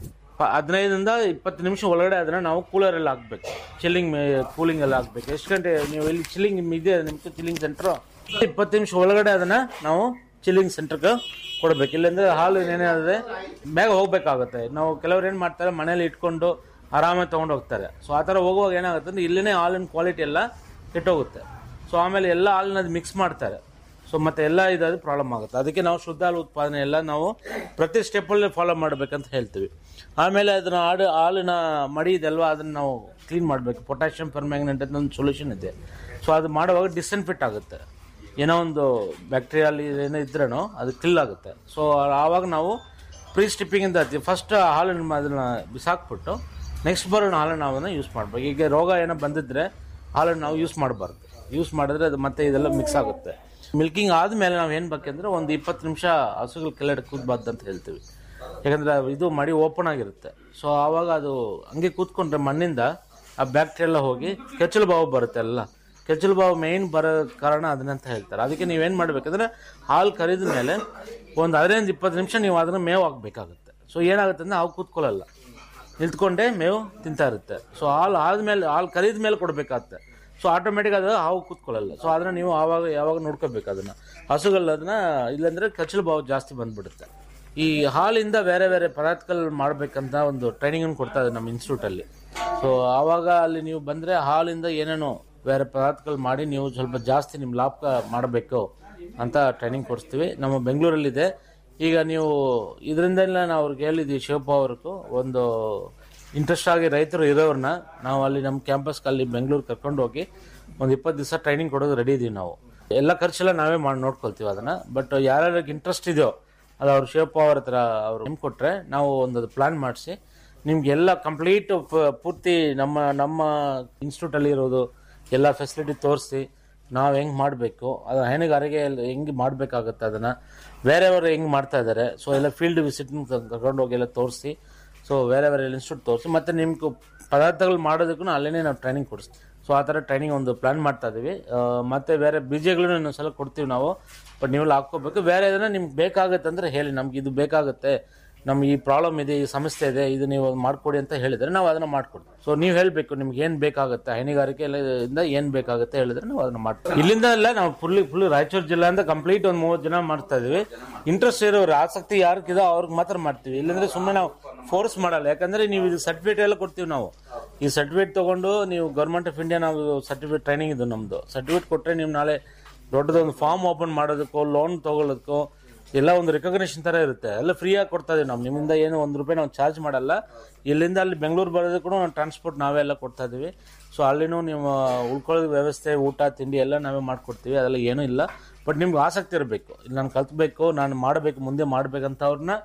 ಪ- ಹದಿನೈದರಿಂದ ಇಪ್ಪತ್ತು ನಿಮಿಷ ಒಳಗಡೆ ಅದನ್ನ ನಾವು ಕೂಲರಲ್ಲಿ ಹಾಕ್ಬೇಕು ಚಿಲ್ಲಿಂಗ್ ಕೂಲಿಂಗ್ ಎಲ್ಲ ಹಾಕ್ಬೇಕು ಎಷ್ಟು ಗಂಟೆ ನೀವು ಇಲ್ಲಿ ಚಿಲ್ಲಿಂಗ್ ಇದೆ ನಿಮ್ದು ಚಿಲ್ಲಿಂಗ್ ಸೆಂಟ್ರು ಇಪ್ಪತ್ತು ನಿಮಿಷ ಒಳಗಡೆ ಅದನ್ನ ನಾವು ಚಿಲ್ಲಿಂಗ್ ಸೆಂಟರ್ಗೆ ಕೊಡ್ಬೇಕು ಇಲ್ಲಾಂದ್ರೆ ಹಾಲು ಏನಾದ್ರೆ ಬೇಗ ಹೋಗ್ಬೇಕಾಗುತ್ತೆ ನಾವು ಕೆಲವ್ರು ಏನು ಮಾಡ್ತಾರೆ ಮನೇಲಿ ಇಟ್ಕೊಂಡು ಆರಾಮಾಗಿ ತೊಗೊಂಡು ಹೋಗ್ತಾರೆ ಸೊ ಆ ಥರ ಹೋಗುವಾಗ ಏನಾಗುತ್ತೆ ಅಂದ್ರೆ ಇಲ್ಲೇ ಹಾಲಿನ ಕ್ವಾಲಿಟಿ ಎಲ್ಲ ಕೆಟ್ಟೋಗುತ್ತೆ ಸೊ ಆಮೇಲೆ ಎಲ್ಲ ಹಾಲನ್ನ ಮಿಕ್ಸ್ ಮಾಡ್ತಾರೆ ಸೊ ಮತ್ತೆ ಎಲ್ಲ ಇದಾದ್ರೆ ಪ್ರಾಬ್ಲಮ್ ಆಗುತ್ತೆ ಅದಕ್ಕೆ ನಾವು ಶುದ್ಧ ಹಾಲು ಉತ್ಪಾದನೆ ಎಲ್ಲ ನಾವು ಪ್ರತಿ ಸ್ಟೆಪ್ಪಲ್ಲಿ ಫಾಲೋ ಮಾಡ್ಬೇಕಂತ ಹೇಳ್ತೀವಿ ಆಮೇಲೆ ಅದನ್ನ ಆಡು ಹಾಲಿನ ಮಡಿ ಇದೆಲ್ವಾ ಅದನ್ನ ನಾವು ಕ್ಲೀನ್ ಮಾಡಬೇಕು ಪೊಟ್ಯಾಷಿಯಂ ಪರ್ಮ್ಯಾಂಗನೆಂಟ್ ಅಂತ ಒಂದು ಸೊಲ್ಯೂಷನ್ ಇದೆ ಸೊ ಅದು ಮಾಡುವಾಗ ಡಿಸ್ಇನ್ಫೆಕ್ಟ್ ಆಗುತ್ತೆ ಏನೋ ಒಂದು ಬ್ಯಾಕ್ಟೀರಿಯಲ್ ಏನೋ ಇದ್ರೂ ಅದು ಕಿಲ್ ಆಗುತ್ತೆ ಸೊ ಆವಾಗ ನಾವು ಪ್ರೀ ಸ್ಟಿಪ್ಪಿಂಗ್ ಅಂತ ಫಸ್ಟ್ ಹಾಲನ್ನು ಅದನ್ನ ಬಿಸಾಕ್ಬಿಟ್ಟು ನೆಕ್ಸ್ಟ್ ಬರೋ ಹಾಲನ್ನು ನಾವು ಅದನ್ನ ಯೂಸ್ ಮಾಡ್ಬೇಕು ಈಗ ರೋಗ ಏನೋ ಬಂದಿದ್ರೆ ಹಾಲನ್ನು ನಾವು ಯೂಸ್ ಮಾಡಬಾರ್ದು ಯೂಸ್ ಮಾಡಿದ್ರೆ ಅದು ಮತ್ತೆ ಇದೆಲ್ಲ ಮಿಕ್ಸ್ ಆಗುತ್ತೆ ಮಿಲ್ಕಿಂಗ್ ಆದಮೇಲೆ ನಾವು ಏನು ಬೇಕಂದ್ರೆ ಒಂದು ಇಪ್ಪತ್ತು ನಿಮಿಷ ಹಸುಗಳು ಕೆಳಗಡೆ ಕೂದಬಾರ್ದು ಅಂತ ಹೇಳ್ತೀವಿ ಯಾಕಂದ್ರೆ ಇದು ಮಡಿ ಓಪನ್ ಆಗಿರುತ್ತೆ ಸೊ ಆವಾಗ ಅದು ಹಂಗೆ ಕೂತ್ಕೊಂಡ್ರೆ ಮಣ್ಣಿಂದ ಆ ಬ್ಯಾಕ್ಟೀರಿಯಲ್ಲ ಹೋಗಿ ಕೆಚ್ಚಲು ಬಾವು ಬರುತ್ತೆ ಎಲ್ಲ ಕೆಚ್ಚಲು ಬಾವು ಮೇಯ್ನ್ ಬರೋ ಕಾರಣ ಅದನ್ನಂತ ಹೇಳ್ತಾರೆ ಅದಕ್ಕೆ ನೀವೇನು ಮಾಡ್ಬೇಕಂದ್ರೆ ಹಾಲು ಕರಿದ ಮೇಲೆ ಒಂದು ಹದಿನೈದು ಇಪ್ಪತ್ತು ನಿಮಿಷ ನೀವು ಅದನ್ನ ಮೇವು ಹಾಕ್ಬೇಕಾಗುತ್ತೆ ಸೊ ಏನಾಗುತ್ತೆ ಅಂದ್ರೆ ಅವು ಕೂತ್ಕೊಳ್ಳಲ್ಲ ನಿಂತ್ಕೊಂಡೇ ಮೇವು ತಿಂತಾ ಇರುತ್ತೆ ಸೊ ಹಾಲು ಆದ್ಮೇಲೆ ಹಾಲು ಕರಿದ ಮೇಲೆ ಕೊಡಬೇಕಾಗುತ್ತೆ ಸೊ ಆಟೋಮೆಟಿಕ್ ಅದು ಹಾವು ಕೂತ್ಕೊಳ್ಳಲ್ಲ ಸೊ ಅದನ್ನ ನೀವು ಆವಾಗ ಯಾವಾಗ ನೋಡ್ಕೋಬೇಕು ಅದನ್ನ ಹಸುಗಳು ಅದನ್ನ ಇಲ್ಲಾಂದ್ರೆ ಕಚ್ಚಲು ಬಾವು ಜಾಸ್ತಿ ಬಂದ್ಬಿಡುತ್ತೆ ಈ ಹಾಲಿಂದ ಬೇರೆ ಬೇರೆ ಪದಾರ್ಥಗಳು ಮಾಡ್ಬೇಕಂತ ಒಂದು ಟ್ರೈನಿಂಗ್ ಕೊಡ್ತಾ ಇದೆ ನಮ್ಮ ಇನ್ಸ್ಟಿಟ್ಯೂಟಲ್ಲಿ ಸೊ ಆವಾಗ ಅಲ್ಲಿ ನೀವು ಬಂದರೆ ಹಾಲಿಂದ ಏನೇನೋ ಬೇರೆ ಪದಾರ್ಥಗಳು ಮಾಡಿ ನೀವು ಸ್ವಲ್ಪ ಜಾಸ್ತಿ ನಿಮ್ಮ ಲಾಭ ಮಾಡಬೇಕು ಅಂತ ಟ್ರೈನಿಂಗ್ ಕೊಡಿಸ್ತೀವಿ ನಮ್ಮ ಬೆಂಗಳೂರಲ್ಲಿದೆ ಈಗ ನೀವು ಇದರಿಂದೆಲ್ಲ ನಾವು ಅವ್ರಿಗೆ ಹೇಳಿದ್ವಿ ಶಿವಪ್ಪ ಅವ್ರಿಗೂ ಒಂದು ಇಂಟ್ರೆಸ್ಟ್ ಆಗಿ ರೈತರು ಇರೋರನ್ನ ನಾವು ಅಲ್ಲಿ ನಮ್ಮ ಕ್ಯಾಂಪಸ್ಗೆ ಅಲ್ಲಿ ಬೆಂಗಳೂರು ಕರ್ಕೊಂಡು ಹೋಗಿ ಒಂದು ಇಪ್ಪತ್ತು ದಿವಸ ಟ್ರೈನಿಂಗ್ ಕೊಡೋದು ರೆಡಿ ಇದೀವಿ ನಾವು ಎಲ್ಲ ಖರ್ಚೆಲ್ಲ ನಾವೇ ಮಾಡಿ ನೋಡ್ಕೊಳ್ತೀವಿ ಅದನ್ನ ಬಟ್ ಯಾರ್ಯಾರಿಗೆ ಇಂಟ್ರೆಸ್ಟ್ ಇದೆಯೋ ಅದು ಅವ್ರು ಶಿವಪ್ಪ ಅವ್ರ ಹತ್ರ ಅವ್ರು ನಿಮ್ಗೆ ಕೊಟ್ಟರೆ ನಾವು ಒಂದು ಪ್ಲಾನ್ ಮಾಡಿಸಿ ನಿಮ್ಗೆಲ್ಲ ಕಂಪ್ಲೀಟ್ ಪೂರ್ತಿ ನಮ್ಮ ನಮ್ಮ ಇನ್ಸ್ಟಿಟ್ಯೂಟಲ್ಲಿ ಇರೋದು ಎಲ್ಲ ಫೆಸಿಲಿಟಿ ತೋರಿಸಿ ನಾವು ಹೆಂಗೆ ಮಾಡಬೇಕು ಅದು ಹೈನುಗಾರಿಕೆ ಹೆಂಗೆ ಮಾಡಬೇಕಾಗುತ್ತೆ ಅದನ್ನು ಬೇರೆಯವರು ಹೆಂಗೆ ಮಾಡ್ತಾ ಇದ್ದಾರೆ ಸೊ ಎಲ್ಲ ಫೀಲ್ಡ್ ವಿಸಿಟ್ ಕರ್ಕೊಂಡು ಹೋಗಿ ಎಲ್ಲ ತೋರಿಸಿ ಸೊ ಬೇರೆ ಬೇರೆ ಇನ್ಸ್ಟಿಟ್ಯೂಟ್ ತೋರಿಸಿ ಮತ್ತು ನಿಮ್ಗೆ ಪದಾರ್ಥಗಳು ಮಾಡೋದಕ್ಕೂ ಅಲ್ಲೇ ನಾವು ಟ್ರೈನಿಂಗ್ ಕೊಡಿಸ್ತೀವಿ ಸೊ ಆ ಥರ ಟ್ರೈನಿಂಗ್ ಒಂದು ಪ್ಲಾನ್ ಮಾಡ್ತಾ ಇದೀವಿ ಆ, ಮತ್ತೆ ಬೇರೆ ಬೀಜಗಳನ್ನು ಇನ್ನೊಂದು ಸಲ ಕೊಡ್ತೀವಿ ನಾವು ಬಟ್ ನೀವು ಹಾಕ್ಕೋಬೇಕು ಬೇರೆ ಇದನ್ನ ನಿಮ್ಗೆ ಬೇಕಾಗುತ್ತೆ ಅಂದರೆ ಹೇಳಿ ನಮ್ಗೆ ಇದು ಬೇಕಾಗುತ್ತೆ ನಮ್ಗೆ ಈ ಪ್ರಾಬ್ಲಮ್ ಇದೆ ಈ ಸಮಸ್ಯೆ ಇದೆ ಇದು ನೀವು ಮಾಡ್ಕೊಡಿ ಅಂತ ಹೇಳಿದ್ರೆ ನಾವು ಅದನ್ನ ಮಾಡ್ಕೊಡ್ತೀವಿ ಸೊ ನೀವು ಹೇಳಬೇಕು ನಿಮ್ಗೆ ಏನು ಬೇಕಾಗುತ್ತೆ ಹೈನುಗಾರಿಕೆ ಎಲ್ಲ ಇಂದ ಏನು ಬೇಕಾಗುತ್ತೆ ಹೇಳಿದ್ರೆ ನಾವು ಅದನ್ನ ಮಾಡ್ತೀವಿ ಇಲ್ಲಿಂದ ಎಲ್ಲ ನಾವು ಫುಲ್ ಫುಲ್ ರಾಯಚೂರು ಜಿಲ್ಲೆ ಅಂತ ಕಂಪ್ಲೀಟ್ ಒಂದು ಮೂವತ್ತು ಜನ ಮಾಡ್ತಾ ಇದೀವಿ ಇಂಟ್ರೆಸ್ಟ್ ಇರೋರು ಆಸಕ್ತಿ ಯಾರಿಗಿದೋ ಅವ್ರಿಗೆ ಮಾತ್ರ ಮಾಡ್ತೀವಿ ಇಲ್ಲಾಂದ್ರೆ ಸುಮ್ಮನೆ ನಾವು ಫೋರ್ಸ್ ಮಾಡಲ್ಲ ಯಾಕಂದ್ರೆ ನೀವು ಇದು ಸರ್ಟಿಫಿಕೇಟ್ ಎಲ್ಲ ಕೊಡ್ತೀವಿ ನಾವು ಈ ಸರ್ಟಿಫಿಕೇಟ್ ತಗೊಂಡು ನೀವು ಗೌರ್ಮೆಂಟ್ ಆಫ್ ಇಂಡಿಯಾ ನಾವು ಸರ್ಟಿಫಿಕೇಟ್ ಟ್ರೈನಿಂಗ್ ಇದು ನಮ್ದು ಸರ್ಟಿಫಿಕೇಟ್ ಕೊಟ್ಟರೆ ನೀವು ನಾಳೆ ದೊಡ್ಡದೊಂದು ಫಾರ್ಮ್ ಓಪನ್ ಮಾಡೋದಕ್ಕೋ ಲೋನ್ ತಗೊಳ್ಳೋದಕ್ಕೋ ಎಲ್ಲ ಒಂದು ರೆಕಗ್ನೇಷನ್ ತರ ಇರುತ್ತೆ ಎಲ್ಲ ಫ್ರೀಯಾಗಿ ಕೊಡ್ತಾ ಇದೀವಿ ನಾವು ನಿಮ್ಮಿಂದ ಏನು ಒಂದು ರೂಪಾಯಿ ನಾವು ಚಾರ್ಜ್ ಮಾಡಲ್ಲ ಇಲ್ಲಿಂದ ಅಲ್ಲಿ ಬೆಂಗಳೂರು ಬರೋದಕ್ಕೂ ನಾವು ಟ್ರಾನ್ಸ್ಪೋರ್ಟ್ ನಾವೇ ಎಲ್ಲ ಕೊಡ್ತಾ ಇದೀವಿ ಸೊ ಅಲ್ಲಿನೂ ನೀವು ಉಳ್ಕೊಳ್ಳೋದು ವ್ಯವಸ್ಥೆ ಊಟ ತಿಂಡಿ ಎಲ್ಲ ನಾವೇ ಮಾಡ್ಕೊಡ್ತೀವಿ ಅದೆಲ್ಲ ಏನೂ ಇಲ್ಲ ಬಟ್ ನಿಮ್ಗೆ ಆಸಕ್ತಿ ಇರಬೇಕು ಇಲ್ಲಿ ನಾನು ಕಲ್ತ್ಬೇಕು ನಾನು ಮಾಡಬೇಕು ಮುಂದೆ ಮಾಡ್ಬೇಕಂತ ಅವ್ರನ್ನ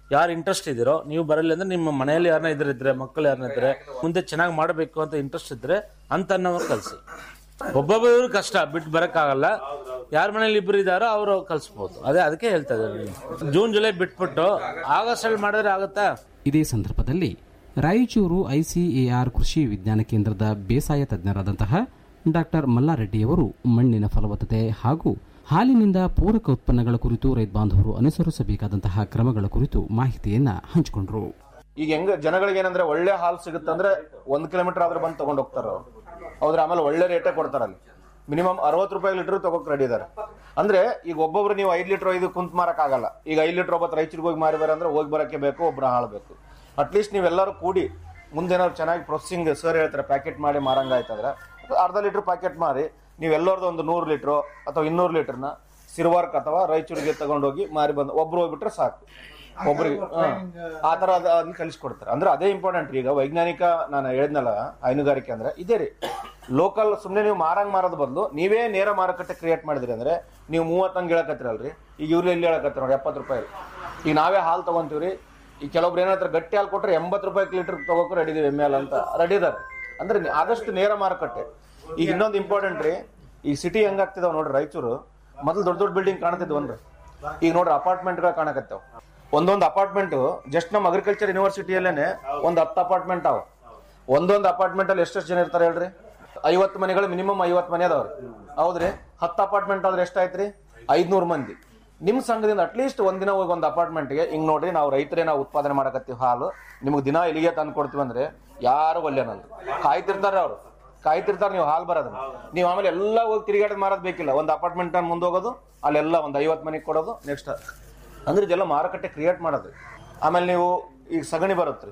ಯಾರು ಇಂಟ್ರೆಸ್ಟ್ ಇದ್ದೀರೋ ನೀವು ಬರಲಿ ಅಂದ್ರೆ ನಿಮ್ಮ ಮನೆಯಲ್ಲಿ ಯಾರನ್ನ ಇದ್ರೆ ಮಕ್ಕಳು ಯಾರನ್ನ ಇದ್ರೆ ಮುಂದೆ ಚೆನ್ನಾಗಿ ಮಾಡಬೇಕು ಅಂತ ಇಂಟ್ರೆಸ್ಟ್ ಇದ್ರೆ ಅಂತನ್ನವ್ರು ಕಲಿಸಿ ಒಬ್ಬೊಬ್ಬರು ಕಷ್ಟ ಬಿಟ್ಟು ಬರಕ್ಕಾಗಲ್ಲ ಯಾರ ಮನೇಲಿ ಇಬ್ರು ಇದ್ದಾರೋ ಅವರು ಕಲಿಸ್ಬೋದು ಅದೇ ಅದಕ್ಕೆ ಹೇಳ್ತಾ ಇದ್ದಾರೆ ಜೂನ್ ಜುಲೈ ಬಿಟ್ಬಿಟ್ಟು ಆಗಸ್ಟ್ ಅಲ್ಲಿ ಮಾಡಿದ್ರೆ ಆಗುತ್ತಾ ಇದೇ ಸಂದರ್ಭದಲ್ಲಿ ರಾಯಚೂರು ಐಸಿಎಆರ್ ಕೃಷಿ ವಿಜ್ಞಾನ ಕೇಂದ್ರದ ಬೇಸಾಯ ತಜ್ಞರಾದಂತಹ ಡಾಕ್ಟರ್ ಮಲ್ಲಾರೆಡ್ಡಿಯವರು ಮಣ್ಣಿನ ಫಲವತ್ತತೆ ಹಾಗೂ ಹಾಲಿನಿಂದ ಪೂರಕ ಉತ್ಪನ್ನಗಳ ಕುರಿತು ರೈತ ಬಾಂಧವರು ಅನುಸರಿಸಬೇಕಾದಂತಹ ಕ್ರಮಗಳ ಕುರಿತು ಮಾಹಿತಿಯನ್ನ ಹಂಚಿಕೊಂಡರು ಈಗ ಹೆಂಗ ಜನಗಳಿಗೆ ಏನಂದ್ರೆ ಒಳ್ಳೆ ಹಾಲು ಸಿಗುತ್ತಂದ್ರೆ ಒಂದ್ ಕಿಲೋಮೀಟರ್ ಆದ್ರೂ ಬಂದು ತಗೊಂಡ್ ಹೋಗ್ತಾರ ಅವ್ರು ಹೌದ್ರ ಆಮೇಲೆ ಒಳ್ಳೆ ರೇಟೇ ಕೊಡ್ತಾರ ಅಲ್ಲಿ ಮಿನಿಮಮ್ ಅರವತ್ತು ರೂಪಾಯಿ ಲೀಟರ್ ತಗೋಕ್ ರೆಡಿ ಇದಾರೆ ಅಂದ್ರೆ ಈಗ ಒಬ್ಬೊಬ್ರು ನೀವು ಐದ್ ಲೀಟರ್ ಇದು ಕುಂತ್ ಮಾರಕ್ ಆಗಲ್ಲ ಈಗ ಐದ್ ಲೀಟರ್ ಒಬ್ಬತ್ತು ರೈತರಿಗೆ ಹೋಗಿ ಮಾರಿ ಅಂದ್ರೆ ಹೋಗಿ ಬರಕ್ಕೆ ಬೇಕು ಒಬ್ರು ಹಾಳು ಬೇಕು ಅಟ್ಲೀಸ್ಟ್ ನೀವೆಲ್ಲರೂ ಕೂಡಿ ಮುಂದೇನಾದ್ರು ಚೆನ್ನಾಗಿ ಪ್ರೊಸೆಸಿಂಗ್ ಸರ್ ಹೇಳ್ತಾರೆ ಪ್ಯಾಕೆಟ್ ಮಾಡಿ ಮಾರಂಗ ಆಯ್ತಂದ್ರೆ ಅರ್ಧ ಲೀಟರ್ ಪ್ಯಾಕೆಟ್ ಮಾರಿ ನೀವೆಲ್ಲರದ್ದು ಒಂದು ನೂರು ಲೀಟ್ರು ಅಥವಾ ಇನ್ನೂರು ಲೀಟರ್ನ ಸಿರ್ವಾರ್ಕ್ ಅಥವಾ ರಾಯಚೂರಿಗೆ ತಗೊಂಡೋಗಿ ಮಾರಿ ಬಂದು ಒಬ್ರು ಹೋಗ್ಬಿಟ್ರೆ ಸಾಕು ಒಬ್ರಿಗೆ ಹಾ. ಆ ತರ ಅದ- ಅದನ್ನ ಕಲಿಸ್ಕೊಡ್ತಾರೆ ಅಂದ್ರೆ ಅದೇ ಇಂಪಾರ್ಟೆಂಟ್ ಈಗ ವೈಜ್ಞಾನಿಕ ನಾನು ಹೇಳಿದ್ನಲ್ಲ ಹೈನುಗಾರಿಕೆ ಅಂದ್ರೆ ಇದೇ ರೀ ಲೋಕಲ್ ಸುಮ್ನೆ ನೀವು ಮಾರಂಗ್ ಮಾರೋದ್ ಬದಲು ನೀವೇ ನೇರ ಮಾರುಕಟ್ಟೆ ಕ್ರಿಯೇಟ್ ಮಾಡಿದ್ರಿ ಅಂದ್ರೆ ನೀವು ಮೂವತ್ತಂಗ್ ಹೇಳಕತ್ತಿರಲ್ರಿ ಈಗ ಇವ್ರು ಇಲ್ಲಿ ಹೇಳಕತ್ತಿರ ನೋಡಿ ಎಪ್ಪತ್ತು ರೂಪಾಯಿ ಈಗ ನಾವೇ ಹಾಲು ತಗೊಂತೀವ್ರಿ ಈಗ ಕೆಲವೊಬ್ರು ಏನಾದ್ರು ಗಟ್ಟಿ ಹಾಲು ಕೊಟ್ರೆ ಎಂಬತ್ತು ರೂಪಾಯಿ ಲೀಟರ್ ತಗೋಕು ರೆಡಿ ಇದೀವಿ ಎಮ್ ಎಲ್ ಅಂತ ರೆಡಿ ಇದಾರೆ ಅಂದ್ರೆ ನಿ- ಆದಷ್ಟು ನೇರ ಮಾರುಕಟ್ಟೆ ಈಗ ಇನ್ನೊಂದು ಇಂಪಾರ್ಟೆಂಟ್ ರೀ ಈ ಸಿಟಿ ಹೆಂಗಾಗ್ತಿದಾವ್ ನೋಡ್ರಿ ರಾಯಚೂರು ಮೊದಲು ದೊಡ್ಡ ದೊಡ್ಡ ಬಿಲ್ಡಿಂಗ್ ಕಾಣ್ತಿದ್ವನ್ರಿ ಈಗ ನೋಡ್ರಿ ಅಪಾರ್ಟ್ಮೆಂಟ್ಗಳು ಕಾಣಕತ್ತಾವ ಒಂದೊಂದು ಅಪಾರ್ಟ್ಮೆಂಟ್ ಜಸ್ಟ್ ನಮ್ಮ ಅಗ್ರಿಕಲ್ಚರ್ ಯೂನಿವರ್ಸಿಟಿಯಲ್ಲೇನೆ ಒಂದ್ ಹತ್ತು ಅಪಾರ್ಟ್ಮೆಂಟ್ ಅವ ಒಂದೊಂದು ಅಪಾರ್ಟ್ಮೆಂಟ್ ಅಲ್ಲಿ ಎಷ್ಟೆಷ್ಟು ಜನ ಇರ್ತಾರೆ ಹೇಳ್ರಿ ಐವತ್ತು ಮನೆಗಳು ಮಿನಿಮಮ್ ಐವತ್ತು ಮನೆ ಅದಾವ್ರಿ ಹೌದ್ರಿ ಹತ್ತು ಅಪಾರ್ಟ್ಮೆಂಟ್ ಆದ್ರೆ ಎಷ್ಟಾಯ್ತ್ರಿ ಐದ್ನೂರು ಮಂದಿ ನಿಮ್ ಸಂಘದಿಂದ ಅಟ್ಲೀಸ್ಟ್ ಒಂದಿನ ಹೋಗಿ ಒಂದು ಅಪಾರ್ಟ್ಮೆಂಟ್ಗೆ ಹಿಂಗ್ ನೋಡ್ರಿ ನಾವು ರೈತರೇ ನಾವು ಉತ್ಪಾದನೆ ಮಾಡಕತ್ತೀವಿ ಹಾಲು ನಿಮ್ಗೆ ದಿನ ಇಲ್ಲಿಗೆ ತಂದು ಕೊಡ್ತೀವಿ ಅಂದ್ರೆ ಯಾರು ಒಲ್ಲೆನಲ್ಲ ಕಾಯ್ತಿರ್ತಾರೆ ಅವ್ರು ಕಾಯ್ತಿರ್ತಾರೆ ನೀವು ಹಾಲು ಬರೋದನ್ನ ನೀವು ಆಮೇಲೆ ಎಲ್ಲ ಹೋಗಿ ತಿರುಗಾಡೋದು ಮಾರೋದು ಬೇಕಿಲ್ಲ ಒಂದು ಅಪಾರ್ಟ್ಮೆಂಟ್ ಮುಂದೆ ಹೋಗೋದು ಅಲ್ಲೆಲ್ಲ ಒಂದು ಐವತ್ತು ಮನೆಗೆ ಕೊಡೋದು ನೆಕ್ಸ್ಟ್ ಅಂದ್ರೆ ಇದೆಲ್ಲ ಮಾರುಕಟ್ಟೆ ಕ್ರಿಯೇಟ್ ಮಾಡೋದು ಆಮೇಲೆ ನೀವು ಈಗ ಸಗಣಿ ಬರುತ್ತ್ರಿ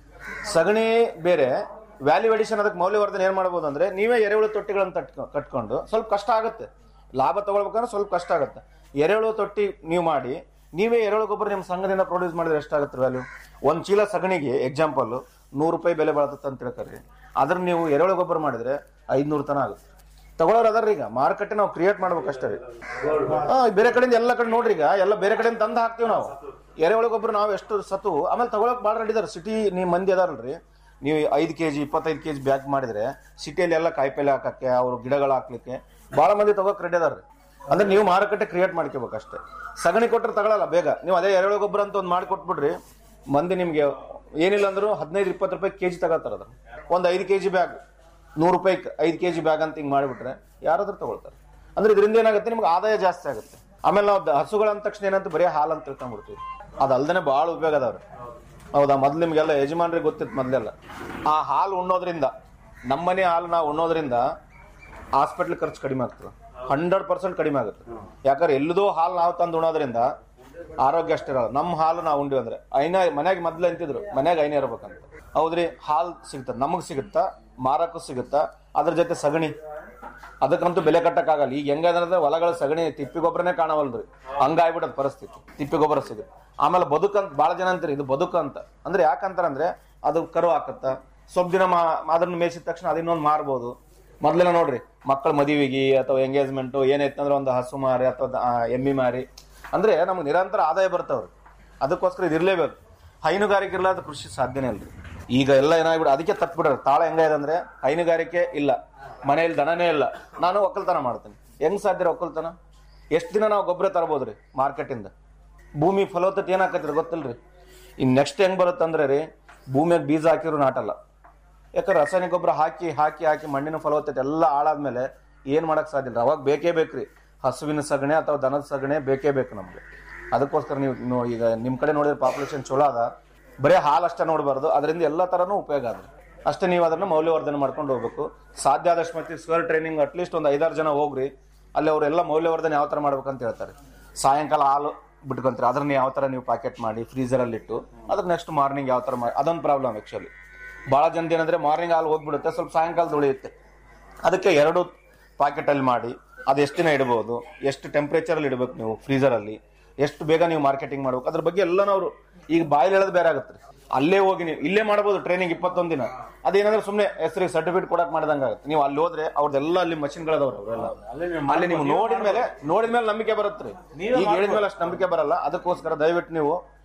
ಸಗಣಿ ಬೇರೆ ವ್ಯಾಲ್ಯೂ ಎಡಿಷನ್ ಅದಕ್ಕೆ ಮೌಲ್ಯವರ್ಧನೆ ಏನ್ ಮಾಡ್ಬೋದು ಅಂದ್ರೆ ನೀವೇ ಎರೆಹುಳು ತೊಟ್ಟಿಗಳನ್ನ ತಟ್ಕೊ ಕಟ್ಕೊಂಡು ಸ್ವಲ್ಪ ಕಷ್ಟ ಆಗುತ್ತೆ ಲಾಭ ತಗೊಳ್ಬೇಕಂದ್ರೆ ಸ್ವಲ್ಪ ಕಷ್ಟ ಆಗುತ್ತೆ ಎರೆಹುಳು ತೊಟ್ಟಿ ನೀವು ಮಾಡಿ ನೀವೇ ಎರೆಹುಳು ಗೊಬ್ಬರ ನಿಮ್ಮ ಸಂಘದಿಂದ ಪ್ರೊಡ್ಯೂಸ್ ಮಾಡಿದ್ರೆ ಎಷ್ಟಾಗುತ್ತೆ ವ್ಯಾಲ್ಯೂ ಒಂದ್ ಚೀಲ ಸಗಣಿಗೆ ಎಕ್ಸಾಂಪಲ್ ನೂರು ರೂಪಾಯಿ ಬೆಲೆ ಬಾಳತ್ತೆ ಅಂತ ತಿಳ್ಕೊರಿ ಅದ್ರ ನೀವು ಎರೆಹುಳು ಗೊಬ್ಬರ ಮಾಡಿದ್ರೆ ಐದ್ನೂರು ತನ ಆಗುತ್ತೆ ತಗೊಳ್ಳೋರು ಅದಾರ ಈಗ ಮಾರುಕಟ್ಟೆ ನಾವು ಕ್ರಿಯೇಟ್ ಮಾಡ್ಬೇಕಷ್ಟೇ ರೀ ಹಾ, ಬೇರೆ ಕಡೆಯಿಂದ ಎಲ್ಲ ಕಡೆ ನೋಡ್ರಿ ಈಗ ಎಲ್ಲ ಬೇರೆ ಕಡೆಯಿಂದ ತಂದು ಹಾಕ್ತೀವಿ ನಾವು ಎರೆಹುಳು ಗೊಬ್ಬರ ನಾವು ಎಷ್ಟು ಸತು ಆಮೇಲೆ ತಗೊಳಕ್ ಭಾಳ ರೆಡಿ ಇದಾರೆ ಸಿಟಿ ನೀವು ಮಂದಿ ಅದಾರಲ್ರಿ ನೀವು ಐದು ಕೆ ಜಿ ಇಪ್ಪತ್ತೈದು ಕೆ ಜಿ ಬ್ಯಾಗ್ ಮಾಡಿದ್ರೆ ಸಿಟಿಯಲ್ಲಿ ಎಲ್ಲ ಕಾಯಿಪಲ್ಲೆ ಹಾಕಕ್ಕೆ ಅವ್ರು ಗಿಡಗಳು ಹಾಕ್ಲಿಕ್ಕೆ ಭಾಳ ಮಂದಿ ತಗೋಕ್ ರೆಡಿ ಅದಾರ್ರಿ ಅಂದ್ರೆ ನೀವು ಮಾರುಕಟ್ಟೆ ಕ್ರಿಯೇಟ್ ಮಾಡ್ಕೋಬೇಕಷ್ಟೇ ಸಗಣಿ ಕೊಟ್ರೆ ತಗೊಳಲ್ಲ ಬೇಗ ನೀವು ಅದೇ ಎರೆಹುಳು ಗೊಬ್ಬರ ಅಂತ ಒಂದು ಮಾಡಿ ಕೊಟ್ಬಿಡ್ರಿ ಮಂದಿ ನಿಮ್ಗೆ ಏನಿಲ್ಲ ಅಂದ್ರೂ ಹದಿನೈದು ಇಪ್ಪತ್ತು ರೂಪಾಯಿ ಕೆಜಿ ತಗೋತಾರ ಅದ್ರ ಒಂದು ಐದು ಕೆ ಜಿ ಬ್ಯಾಗ್ ನೂರು ರೂಪಾಯಿ ಐದು ಕೆ ಜಿ ಬ್ಯಾಗ್ ಅಂತ ಹಿಂಗ್ ಮಾಡಿಬಿಟ್ರೆ ಯಾರಾದ್ರೂ ತಗೊಳ್ತಾರೆ ಅಂದ್ರೆ ಇದರಿಂದ ಏನಾಗುತ್ತೆ ನಿಮ್ಗೆ ಆದಾಯ ಜಾಸ್ತಿ ಆಗುತ್ತೆ ಆಮೇಲೆ ನಾವು ದ- ಹಸುಗಳ ಅಂದ ತಕ್ಷಣ ಏನಂತ ಬರೀ ಹಾಲು ಅಂತ ತಿಳ್ಕೊಂಡ್ಬಿಡ್ತೀವಿ ಅದಲ್ದೇನೆ ಭಾಳ ಉಪಯೋಗ ಅದಾವ್ರಿ ಹೌದಾ ಮೊದ್ಲು ನಿಮ್ಗೆಲ್ಲ ಯಜಮಾನ್ರಿಗೆ ಗೊತ್ತಿತ್ತು ಮೊದ್ಲೆಲ್ಲ ಆ ಹಾಲು ಉಣ್ಣೋದ್ರಿಂದ ನಮ್ಮನೆ ಹಾಲು ನಾವು ಉಣ್ಣೋದ್ರಿಂದ ಹಾಸ್ಪಿಟ್ಲ್ ಖರ್ಚು ಕಡಿಮೆ ಆಗ್ತದೆ ಹಂಡ್ರೆಡ್ ಪರ್ಸೆಂಟ್ ಕಡಿಮೆ ಆಗುತ್ತೆ ಯಾಕಂದ್ರೆ ಎಲ್ಲದೋ ಹಾಲು ನಾವು ತಂದು ಉಣೋದ್ರಿಂದ ಆರೋಗ್ಯ ಅಷ್ಟಿರಲ್ಲ ನಮ್ಮ ಹಾಲು ನಾವು ಉಂಡಿವಿ ಅಂದ್ರೆ ಐನ ಮನ್ಯಾಗ ಮೊದ್ಲು ಅಂತಿದ್ರು ಮನ್ಯಾಗ ಐನೇ ಇರ್ಬೇಕಂತ ಹೌದ್ರಿ ಹಾಲು ಸಿಗುತ್ತ ನಮಗ್ ಸಿಗುತ್ತಾ ಮಾರಕ್ಕೂ ಸಿಗುತ್ತಾ ಅದ್ರ ಜೊತೆ ಸಗಣಿ ಅದಕ್ಕಂತೂ ಬೆಲೆ ಕಟ್ಟಕ್ಕಾಗಲ್ಲ ಈಗ ಹೆಂಗಂದ್ರೆ ಹೊಲಗಳ ಸಗಣಿ ತಿಪ್ಪಿ ಗೊಬ್ಬರನೇ ಕಾಣವಲ್ರಿ ಹಂಗಾಗ್ಬಿಟ್ಟದ ಪರಿಸ್ಥಿತಿ ತಿಪ್ಪಿ ಗೊಬ್ಬರ ಸಿಗುತ್ತೆ ಆಮೇಲೆ ಬದುಕಂತ ಭಾಳ ಜನ ಅಂತಾರೆ ಇದು ಬದುಕು ಅಂತ ಅಂದ್ರೆ ಯಾಕಂತಾರಂದ್ರೆ ಅದು ಕರು ಹಾಕತ್ತ ಸ್ವಲ್ಪ ದಿನ ಮಾ ಅದನ್ನ ಮೇಯಿಸಿದ ತಕ್ಷಣ ಅದಿನ್ನೊಂದು ಮಾರ್ಬೋದು ಮೊದ್ಲೆಲ್ಲ ನೋಡ್ರಿ ಮಕ್ಕಳ ಮದುವೆಗೆ ಅಥವಾ ಎಂಗೇಜ್ಮೆಂಟ್ ಏನೈತಂದ್ರೆ ಒಂದು ಹಸು ಮಾರಿ ಅಥವಾ ದ- ಆ, ಎಮ್ಮಿ ಮಾರಿ ಅಂದ್ರೆ ನಮ್ಗೆ ನಿರಂತರ ಆದಾಯ ಬರ್ತಾವ್ರಿ ಅದಕ್ಕೋಸ್ಕರ ಇದು ಇರ್ಲೇಬೇಕು ಹೈನುಗಾರಿಕೆ ಇರ್ಲಾರ್ದ ಕೃಷಿ ಸಾಧ್ಯನೇ ಇಲ್ರಿ ಈಗ ಎಲ್ಲ ಏನಾಗ್ಬಿಡ ಅದಕ್ಕೆ ತಪ್ಪಿಬಿಡ್ರಿ ತಾಳ ಹೆಂಗಾಯ್ತು ಅಂದ್ರೆ ಹೈನುಗಾರಿಕೆ ಇಲ್ಲ ಮನೆಯಲ್ಲಿ ದನನೇ ಇಲ್ಲ ನಾನು ಒಕ್ಕಲ್ತನ ಮಾಡ್ತೀನಿ ಹೆಂಗ್ ಸಾಧ್ಯ ರೀ ಒಕ್ಕಲ್ತನ ಎಷ್ಟು ದಿನ ನಾವು ಗೊಬ್ಬರ ತರಬೋದ್ರಿ ಮಾರ್ಕೆಟಿಂದ ಭೂಮಿ ಫಲವತ್ತತೆ ಏನಾಕತ್ರಿ ಗೊತ್ತಿಲ್ರಿ ಇನ್ ನೆಕ್ಸ್ಟ್ ಹೆಂಗ್ ಬರುತ್ತಂದ್ರೆ ರೀ ಭೂಮಿಯಾಗ ಬೀಜ ಹಾಕಿದ್ರು ನಾಟಲ್ಲ ಯಾಕಂದ್ರೆ ರಾಸಾಯನಿಕ ಗೊಬ್ಬರ ಹಾಕಿ ಹಾಕಿ ಹಾಕಿ ಮಣ್ಣಿನ ಫಲವತ್ತತೆ ಎಲ್ಲ ಹಾಳಾದ್ಮೇಲೆ ಏನ್ ಮಾಡಕ್ ಸಾಧ್ಯ ಇಲ್ಲ ಅವಾಗ ಬೇಕೇ ಬೇಕ್ರಿ ಹಸುವಿನ ಸಗಣಿ ಅಥವಾ ದನದ ಸಗಣಿ ಬೇಕೇ ಬೇಕು ನಮ್ಗೆ ಅದಕ್ಕೋಸ್ಕರ ನೀವು ನೋ- ಈಗ ನಿಮ್ ಕಡೆ ನೋಡಿದ್ರೆ ಪಾಪ್ಯುಲೇಷನ್ ಚಲೋ ಅದ ಬರೀ ಹಾಲು ಅಷ್ಟೇ ನೋಡಬಾರ್ದು ಅದರಿಂದ ಎಲ್ಲ ತರನೂ ಉಪಯೋಗ ಆದ್ರೆ ಅಷ್ಟೇ ನೀವು ಅದನ್ನ ಮೌಲ್ಯವರ್ಧನೆ ಮಾಡ್ಕೊಂಡು ಹೋಗ್ಬೇಕು ಸಾಧ್ಯ ಆದಷ್ಟು ಮತ್ತೆ ಸರ್ ಟ್ರೈನಿಂಗ್ ಅಟ್ಲೀಸ್ಟ್ ಒಂದು ಐದಾರು ಜನ ಹೋಗ್ರಿ ಅಲ್ಲಿ ಅವರೆಲ್ಲ ಮೌಲ್ಯವರ್ಧನೆ ಯಾವ ತರ ಮಾಡ್ಬೇಕಂತ ಹೇಳ್ತಾರೆ ಸಾಯಂಕಾಲ ಹಾಲು ಬಿಟ್ಕೊಂತೀರಿ ಅದನ್ನ ಯಾವ ತರ ನೀವು ಪ್ಯಾಕೆಟ್ ಮಾಡಿ freezer ಅಲ್ಲಿ ಇಟ್ಟು ಅದ್ರ ನೆಕ್ಸ್ಟ್ ಮಾರ್ನಿಂಗ್ ಯಾವ ತರ ಮಾಡಿ ಅದೊಂದು ಪ್ರಾಬ್ಲಮ್ ಆಕ್ಚುಲಿ ಬಹಳ ಜನದ ಏನಂದ್ರೆ ಮಾರ್ನಿಂಗ್ ಹಾಲು ಹೋಗ್ಬಿಡುತ್ತೆ ಸ್ವಲ್ಪ ಸಾಯಂಕಾಲದ ಉಳಿಯುತ್ತೆ ಅದಕ್ಕೆ ಎರಡು ಪಾಕೆಟ್ ಅಲ್ಲಿ ಮಾಡಿ ಅದು ಎಷ್ಟು ದಿನ ಇಡಬಹುದು ಎಷ್ಟು ಟೆಂಪರೇಚರ್ ಅಲ್ಲಿ ಇಡಬೇಕು ನೀವು freezer ಅಲ್ಲಿ ಎಷ್ಟು ಬೇಗ ನೀವು ಮಾರ್ಕೆಟಿಂಗ್ ಮಾಡ್ಬೇಕು ಅದ್ರ ಬಗ್ಗೆ ಎಲ್ಲ ನಾವು ಈಗ ಬಾಯಲ್ಲಿ ಹೇಳೋದು ಬೇರೆ ಆಗುತ್ತೆ ಅಲ್ಲೇ ಹೋಗಿ ನೀವು ಇಲ್ಲೇ ಮಾಡ್ಬೋದು ಟ್ರೈನಿಂಗ್ ಇಪ್ಪತ್ತೊಂದು ದಿನ ಅದೇನಂದ್ರೆ ಸುಮ್ಮನೆ ಹೆಸರಿಗೆ ಸರ್ಟಿಫಿಕೇಟ್ ಕೊಡಕ್ ಮಾಡ್ದಂಗ ಆಗುತ್ತೆ ನೀವು ಅಲ್ಲಿ ಹೋದ್ರೆ ಅವ್ರದ್ದೆಲ್ಲ ಅಲ್ಲಿ ಮಷಿನ್ಗಳದವ್ರು ಅವರೆಲ್ಲ ಅಲ್ಲಿ ನೀವು ನೋಡಿದ ಮೇಲೆ ನೋಡಿದ ಮೇಲೆ ನಂಬಿಕೆ ಬರುತ್ತೆ ಈಗ ಹೇಳಿದ ಮೇಲೆ ಅಷ್ಟು ನಂಬಿಕೆ ಬರಲ್ಲ ಅದಕ್ಕೋಸ್ಕರ ದಯವಿಟ್ಟು ನೀವು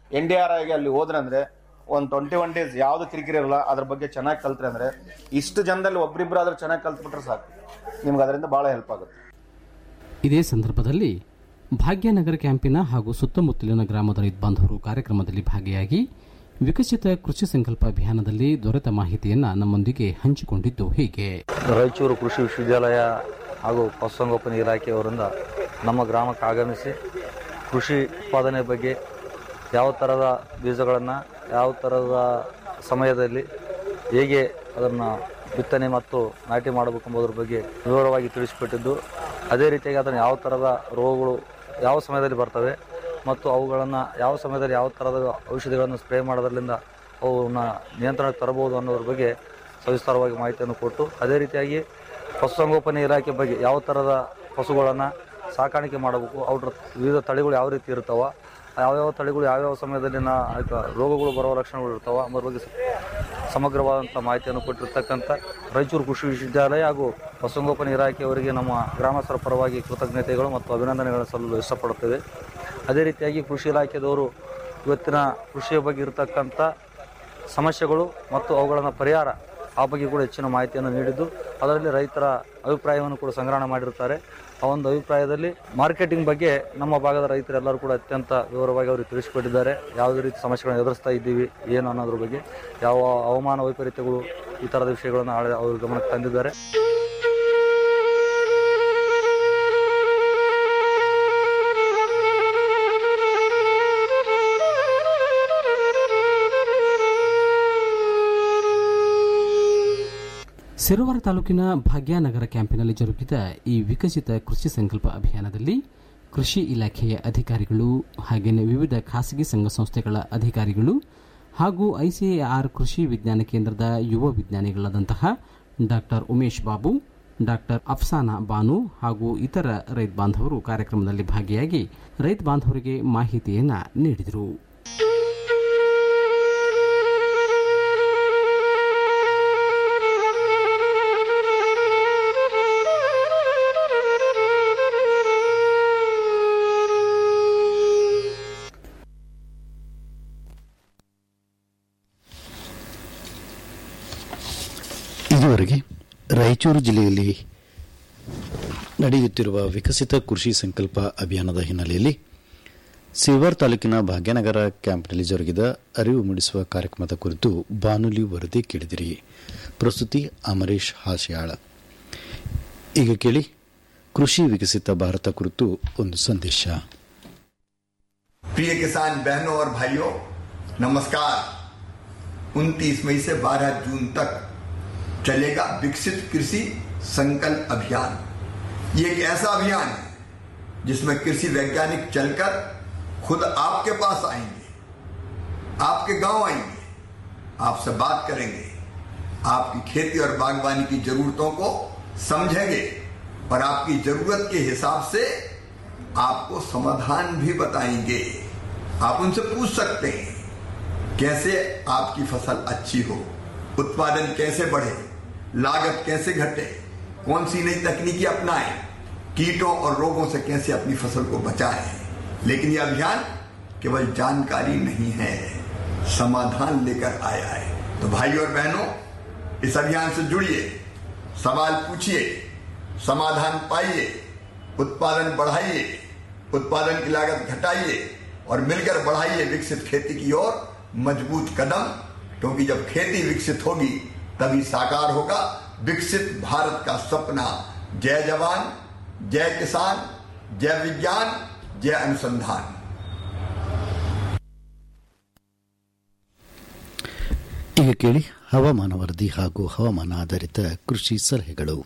ಎನ್ ಡಿ ಆರ್ ಐಗೆ ಅಲ್ಲಿ ಹೋದ್ರೆ ಅಂದ್ರೆ ಒಂದು ಟ್ವೆಂಟಿ ಒನ್ ಡೇಸ್ ಯಾವ್ದು ಕಿರಿಕಿರಿ ಇರಲ್ಲ ಅದ್ರ ಬಗ್ಗೆ ಚೆನ್ನಾಗಿ ಕಲ್ತ್ರೆ ಅಂದ್ರೆ ಇಷ್ಟು ಜನದಲ್ಲಿ ಒಬ್ರಿಬ್ರು ಆದ್ರೂ ಚೆನ್ನಾಗಿ ಕಲ್ತ್ಬಿಟ್ರೆ ಸಾಕು ನಿಮ್ಗೆ ಅದರಿಂದ ಬಹಳ ಹೆಲ್ಪ್ ಆಗುತ್ತೆ ಇದೇ ಸಂದರ್ಭದಲ್ಲಿ ಭಾಗ್ಯನಗರ ಕ್ಯಾಂಪಿನ ಹಾಗೂ ಸುತ್ತಮುತ್ತಲಿನ ಗ್ರಾಮದ ರೈತ ಬಾಂಧವರು ಕಾರ್ಯಕ್ರಮದಲ್ಲಿ ಭಾಗಿಯಾಗಿ ವಿಕಸಿತ ಕೃಷಿ ಸಂಕಲ್ಪ ಅಭಿಯಾನದಲ್ಲಿ ದೊರೆತ ಮಾಹಿತಿಯನ್ನು ನಮ್ಮೊಂದಿಗೆ ಹಂಚಿಕೊಂಡಿದ್ದು ಹೀಗೆ ರಾಯಚೂರು ಕೃಷಿ ವಿಶ್ವವಿದ್ಯಾಲಯ ಹಾಗೂ ಪಶುಸಂಗೋಪನೆ ಇಲಾಖೆಯವರಿಂದ ನಮ್ಮ ಗ್ರಾಮಕ್ಕೆ ಆಗಮಿಸಿ ಕೃಷಿ ಉತ್ಪಾದನೆ ಬಗ್ಗೆ ಯಾವ ಥರದ ಬೀಜಗಳನ್ನು ಯಾವ ಥರದ ಸಮಯದಲ್ಲಿ ಹೇಗೆ ಅದನ್ನು ಬಿತ್ತನೆ ಮತ್ತು ನಾಟಿ ಮಾಡಬೇಕೆಂಬುದರ ಬಗ್ಗೆ ವಿವರವಾಗಿ ತಿಳಿಸಿಕೊಟ್ಟಿದ್ದು ಅದೇ ರೀತಿಯಾಗಿ ಅದನ್ನು ಯಾವ ಥರದ ರೋಗಗಳು ಯಾವ ಸಮಯದಲ್ಲಿ ಬರ್ತವೆ ಮತ್ತು ಅವುಗಳನ್ನು ಯಾವ ಸಮಯದಲ್ಲಿ ಯಾವ ಥರದ ಔಷಧಿಗಳನ್ನು ಸ್ಪ್ರೇ ಮಾಡೋದ್ರಿಂದ ಅವನ್ನ ನಿಯಂತ್ರಣಕ್ಕೆ ತರಬಹುದು ಅನ್ನೋದ್ರ ಬಗ್ಗೆ ಸವಿಸ್ತಾರವಾಗಿ ಮಾಹಿತಿಯನ್ನು ಕೊಟ್ಟು ಅದೇ ರೀತಿಯಾಗಿ ಪಶುಸಂಗೋಪನೆ ಇಲಾಖೆ ಬಗ್ಗೆ ಯಾವ ಥರದ ಪಶುಗಳನ್ನು ಸಾಕಾಣಿಕೆ ಮಾಡಬೇಕು ಅವ್ರ ವಿವಿಧ ತಳಿಗಳು ಯಾವ ರೀತಿ ಇರ್ತಾವ ಯಾವ್ಯಾವ ತಳಿಗಳು ಯಾವ್ಯಾವ ಸಮಯದಲ್ಲಿ ನಾ ಆಯ್ತು ರೋಗಗಳು ಬರುವ ಲಕ್ಷಣಗಳು ಇರ್ತಾವ ಅನ್ನೋದ್ರ ಬಗ್ಗೆ ಸಮಗ್ರವಾದಂಥ ಮಾಹಿತಿಯನ್ನು ಕೊಟ್ಟಿರ್ತಕ್ಕಂಥ ರಾಯಚೂರು ಕೃಷಿ ವಿಶ್ವವಿದ್ಯಾಲಯ ಹಾಗೂ ಪಶುಸಂಗೋಪನೆ ಇಲಾಖೆಯವರಿಗೆ ನಮ್ಮ ಗ್ರಾಮಸ್ಥರ ಪರವಾಗಿ ಕೃತಜ್ಞತೆಗಳು ಮತ್ತು ಅಭಿನಂದನೆಗಳನ್ನು ಸಲ್ಲಲು ಇಷ್ಟಪಡುತ್ತೇವೆ ಅದೇ ರೀತಿಯಾಗಿ ಕೃಷಿ ಇಲಾಖೆದವರು ಇವತ್ತಿನ ಕೃಷಿಯ ಬಗ್ಗೆ ಇರತಕ್ಕಂಥ ಸಮಸ್ಯೆಗಳು ಮತ್ತು ಅವುಗಳನ್ನು ಪರಿಹಾರ ಆ ಬಗ್ಗೆ ಕೂಡ ಹೆಚ್ಚಿನ ಮಾಹಿತಿಯನ್ನು ನೀಡಿದ್ದು ಅದರಲ್ಲಿ ರೈತರ ಅಭಿಪ್ರಾಯವನ್ನು ಕೂಡ ಸಂಗ್ರಹಣೆ ಮಾಡಿರ್ತಾರೆ ಆ ಒಂದು ಅಭಿಪ್ರಾಯದಲ್ಲಿ ಮಾರ್ಕೆಟಿಂಗ್ ಬಗ್ಗೆ ನಮ್ಮ ಭಾಗದ ರೈತರೆಲ್ಲರೂ ಕೂಡ ಅತ್ಯಂತ ವಿವರವಾಗಿ ಅವರು ತಿಳಿಸಿಕೊಟ್ಟಿದ್ದಾರೆ ಯಾವುದೇ ರೀತಿ ಸಮಸ್ಯೆಗಳನ್ನು ಎದುರಿಸ್ತಾ ಇದ್ದೀವಿ ಏನು ಅನ್ನೋದ್ರ ಬಗ್ಗೆ ಯಾವ ಹವಾಮಾನ ವೈಪರೀತ್ಯಗಳು ಈ ಥರದ ವಿಷಯಗಳನ್ನು ಆಳ- ಅವರು ಗಮನಕ್ಕೆ ತಂದಿದ್ದಾರೆ ಸಿರುವಾರ ತಾಲೂಕಿನ ಭಾಗ್ಯನಗರ ಕ್ಯಾಂಪಿನಲ್ಲಿ ಜರುಗಿದ ಈ ವಿಕಸಿತ ಕೃಷಿ ಸಂಕಲ್ಪ ಅಭಿಯಾನದಲ್ಲಿ ಕೃಷಿ ಇಲಾಖೆಯ ಅಧಿಕಾರಿಗಳು ಹಾಗೆಯೇ ವಿವಿಧ ಖಾಸಗಿ ಸಂಘ ಸಂಸ್ಥೆಗಳ ಅಧಿಕಾರಿಗಳು ಹಾಗೂ ಐಸಿಎಆರ್ ಕೃಷಿ ವಿಜ್ಞಾನ ಕೇಂದ್ರದ ಯುವ ವಿಜ್ಞಾನಿಗಳಾದಂತಹ ಡಾಕ್ಟರ್ ಉಮೇಶ್ ಬಾಬು ಡಾಕ್ಟರ್ ಅಫ್ಸಾನಾ ಬಾನು ಹಾಗೂ ಇತರ ರೈತ ಬಾಂಧವರು ಕಾರ್ಯಕ್ರಮದಲ್ಲಿ ಭಾಗಿಯಾಗಿ ರೈತ ಬಾಂಧವರಿಗೆ ಮಾಹಿತಿಯನ್ನು ನೀಡಿದರು ಇದುವರೆಗೆ ರಾಯಚೂರು ಜಿಲ್ಲೆಯಲ್ಲಿ ನಡೆಯುತ್ತಿರುವ ವಿಕಸಿತ ಕೃಷಿ ಸಂಕಲ್ಪ ಅಭಿಯಾನದ ಹಿನ್ನೆಲೆಯಲ್ಲಿ ಸಿಲ್ವಾರ್ ತಾಲೂಕಿನ ಭಾಗ್ಯನಗರ ಕ್ಯಾಂಪ್ನಲ್ಲಿ ಜರುಗಿದ ಅರಿವು ಮೂಡಿಸುವ ಕಾರ್ಯಕ್ರಮದ ಕುರಿತು ಬಾನುಲಿ ವರದಿ ಕೇಳಿದಿರಿ ಪ್ರಸ್ತುತಿ ಅಮರೇಶ್ ಹಾಸ್ಯಾಳ ಈಗ ಕೇಳಿ ಕೃಷಿ ವಿಕಸಿತ ಭಾರತ ಕುರಿತು ಒಂದು ಸಂದೇಶ प्रिय किसान बहनों और भाइयों नमस्कार 29 मई से 12 जून तक चलेगा विकसित कृषि संकल्प अभियान ये एक ऐसा अभियान है जिसमें कृषि वैज्ञानिक चलकर खुद आपके पास आएंगे आपके गांव आएंगे आपसे बात करेंगे आपकी खेती और बागवानी की जरूरतों को समझेंगे और आपकी जरूरत के हिसाब से आपको समाधान भी बताएंगे आप उनसे पूछ सकते हैं कैसे आपकी फसल अच्छी हो उत्पादन कैसे बढ़े लागत कैसे घटे कौन सी नई तकनीकी अपनाएं कीटों और रोगों से कैसे अपनी फसल को बचाएं लेकिन यह अभियान केवल जानकारी नहीं है समाधान लेकर आया है तो भाई और बहनों इस अभियान से जुड़िए सवाल पूछिए समाधान पाइए उत्पादन बढ़ाइए उत्पादन की लागत घटाइए और मिलकर बढ़ाइए विकसित खेती की ओर मजबूत कदम क्योंकि जब खेती विकसित होगी तभी साकार होगा विकसित भारत का सपना जय जवान जय किसान जय विज्ञान जय अनुसंधान ಈಗ ಕೇಳಿ ಹವಾಮಾನ ವರದಿ ಹಾಗೂ ಹವಾಮಾನ ಆಧಾರಿತ ಕೃಷಿ ಸಲಹೆಗಳು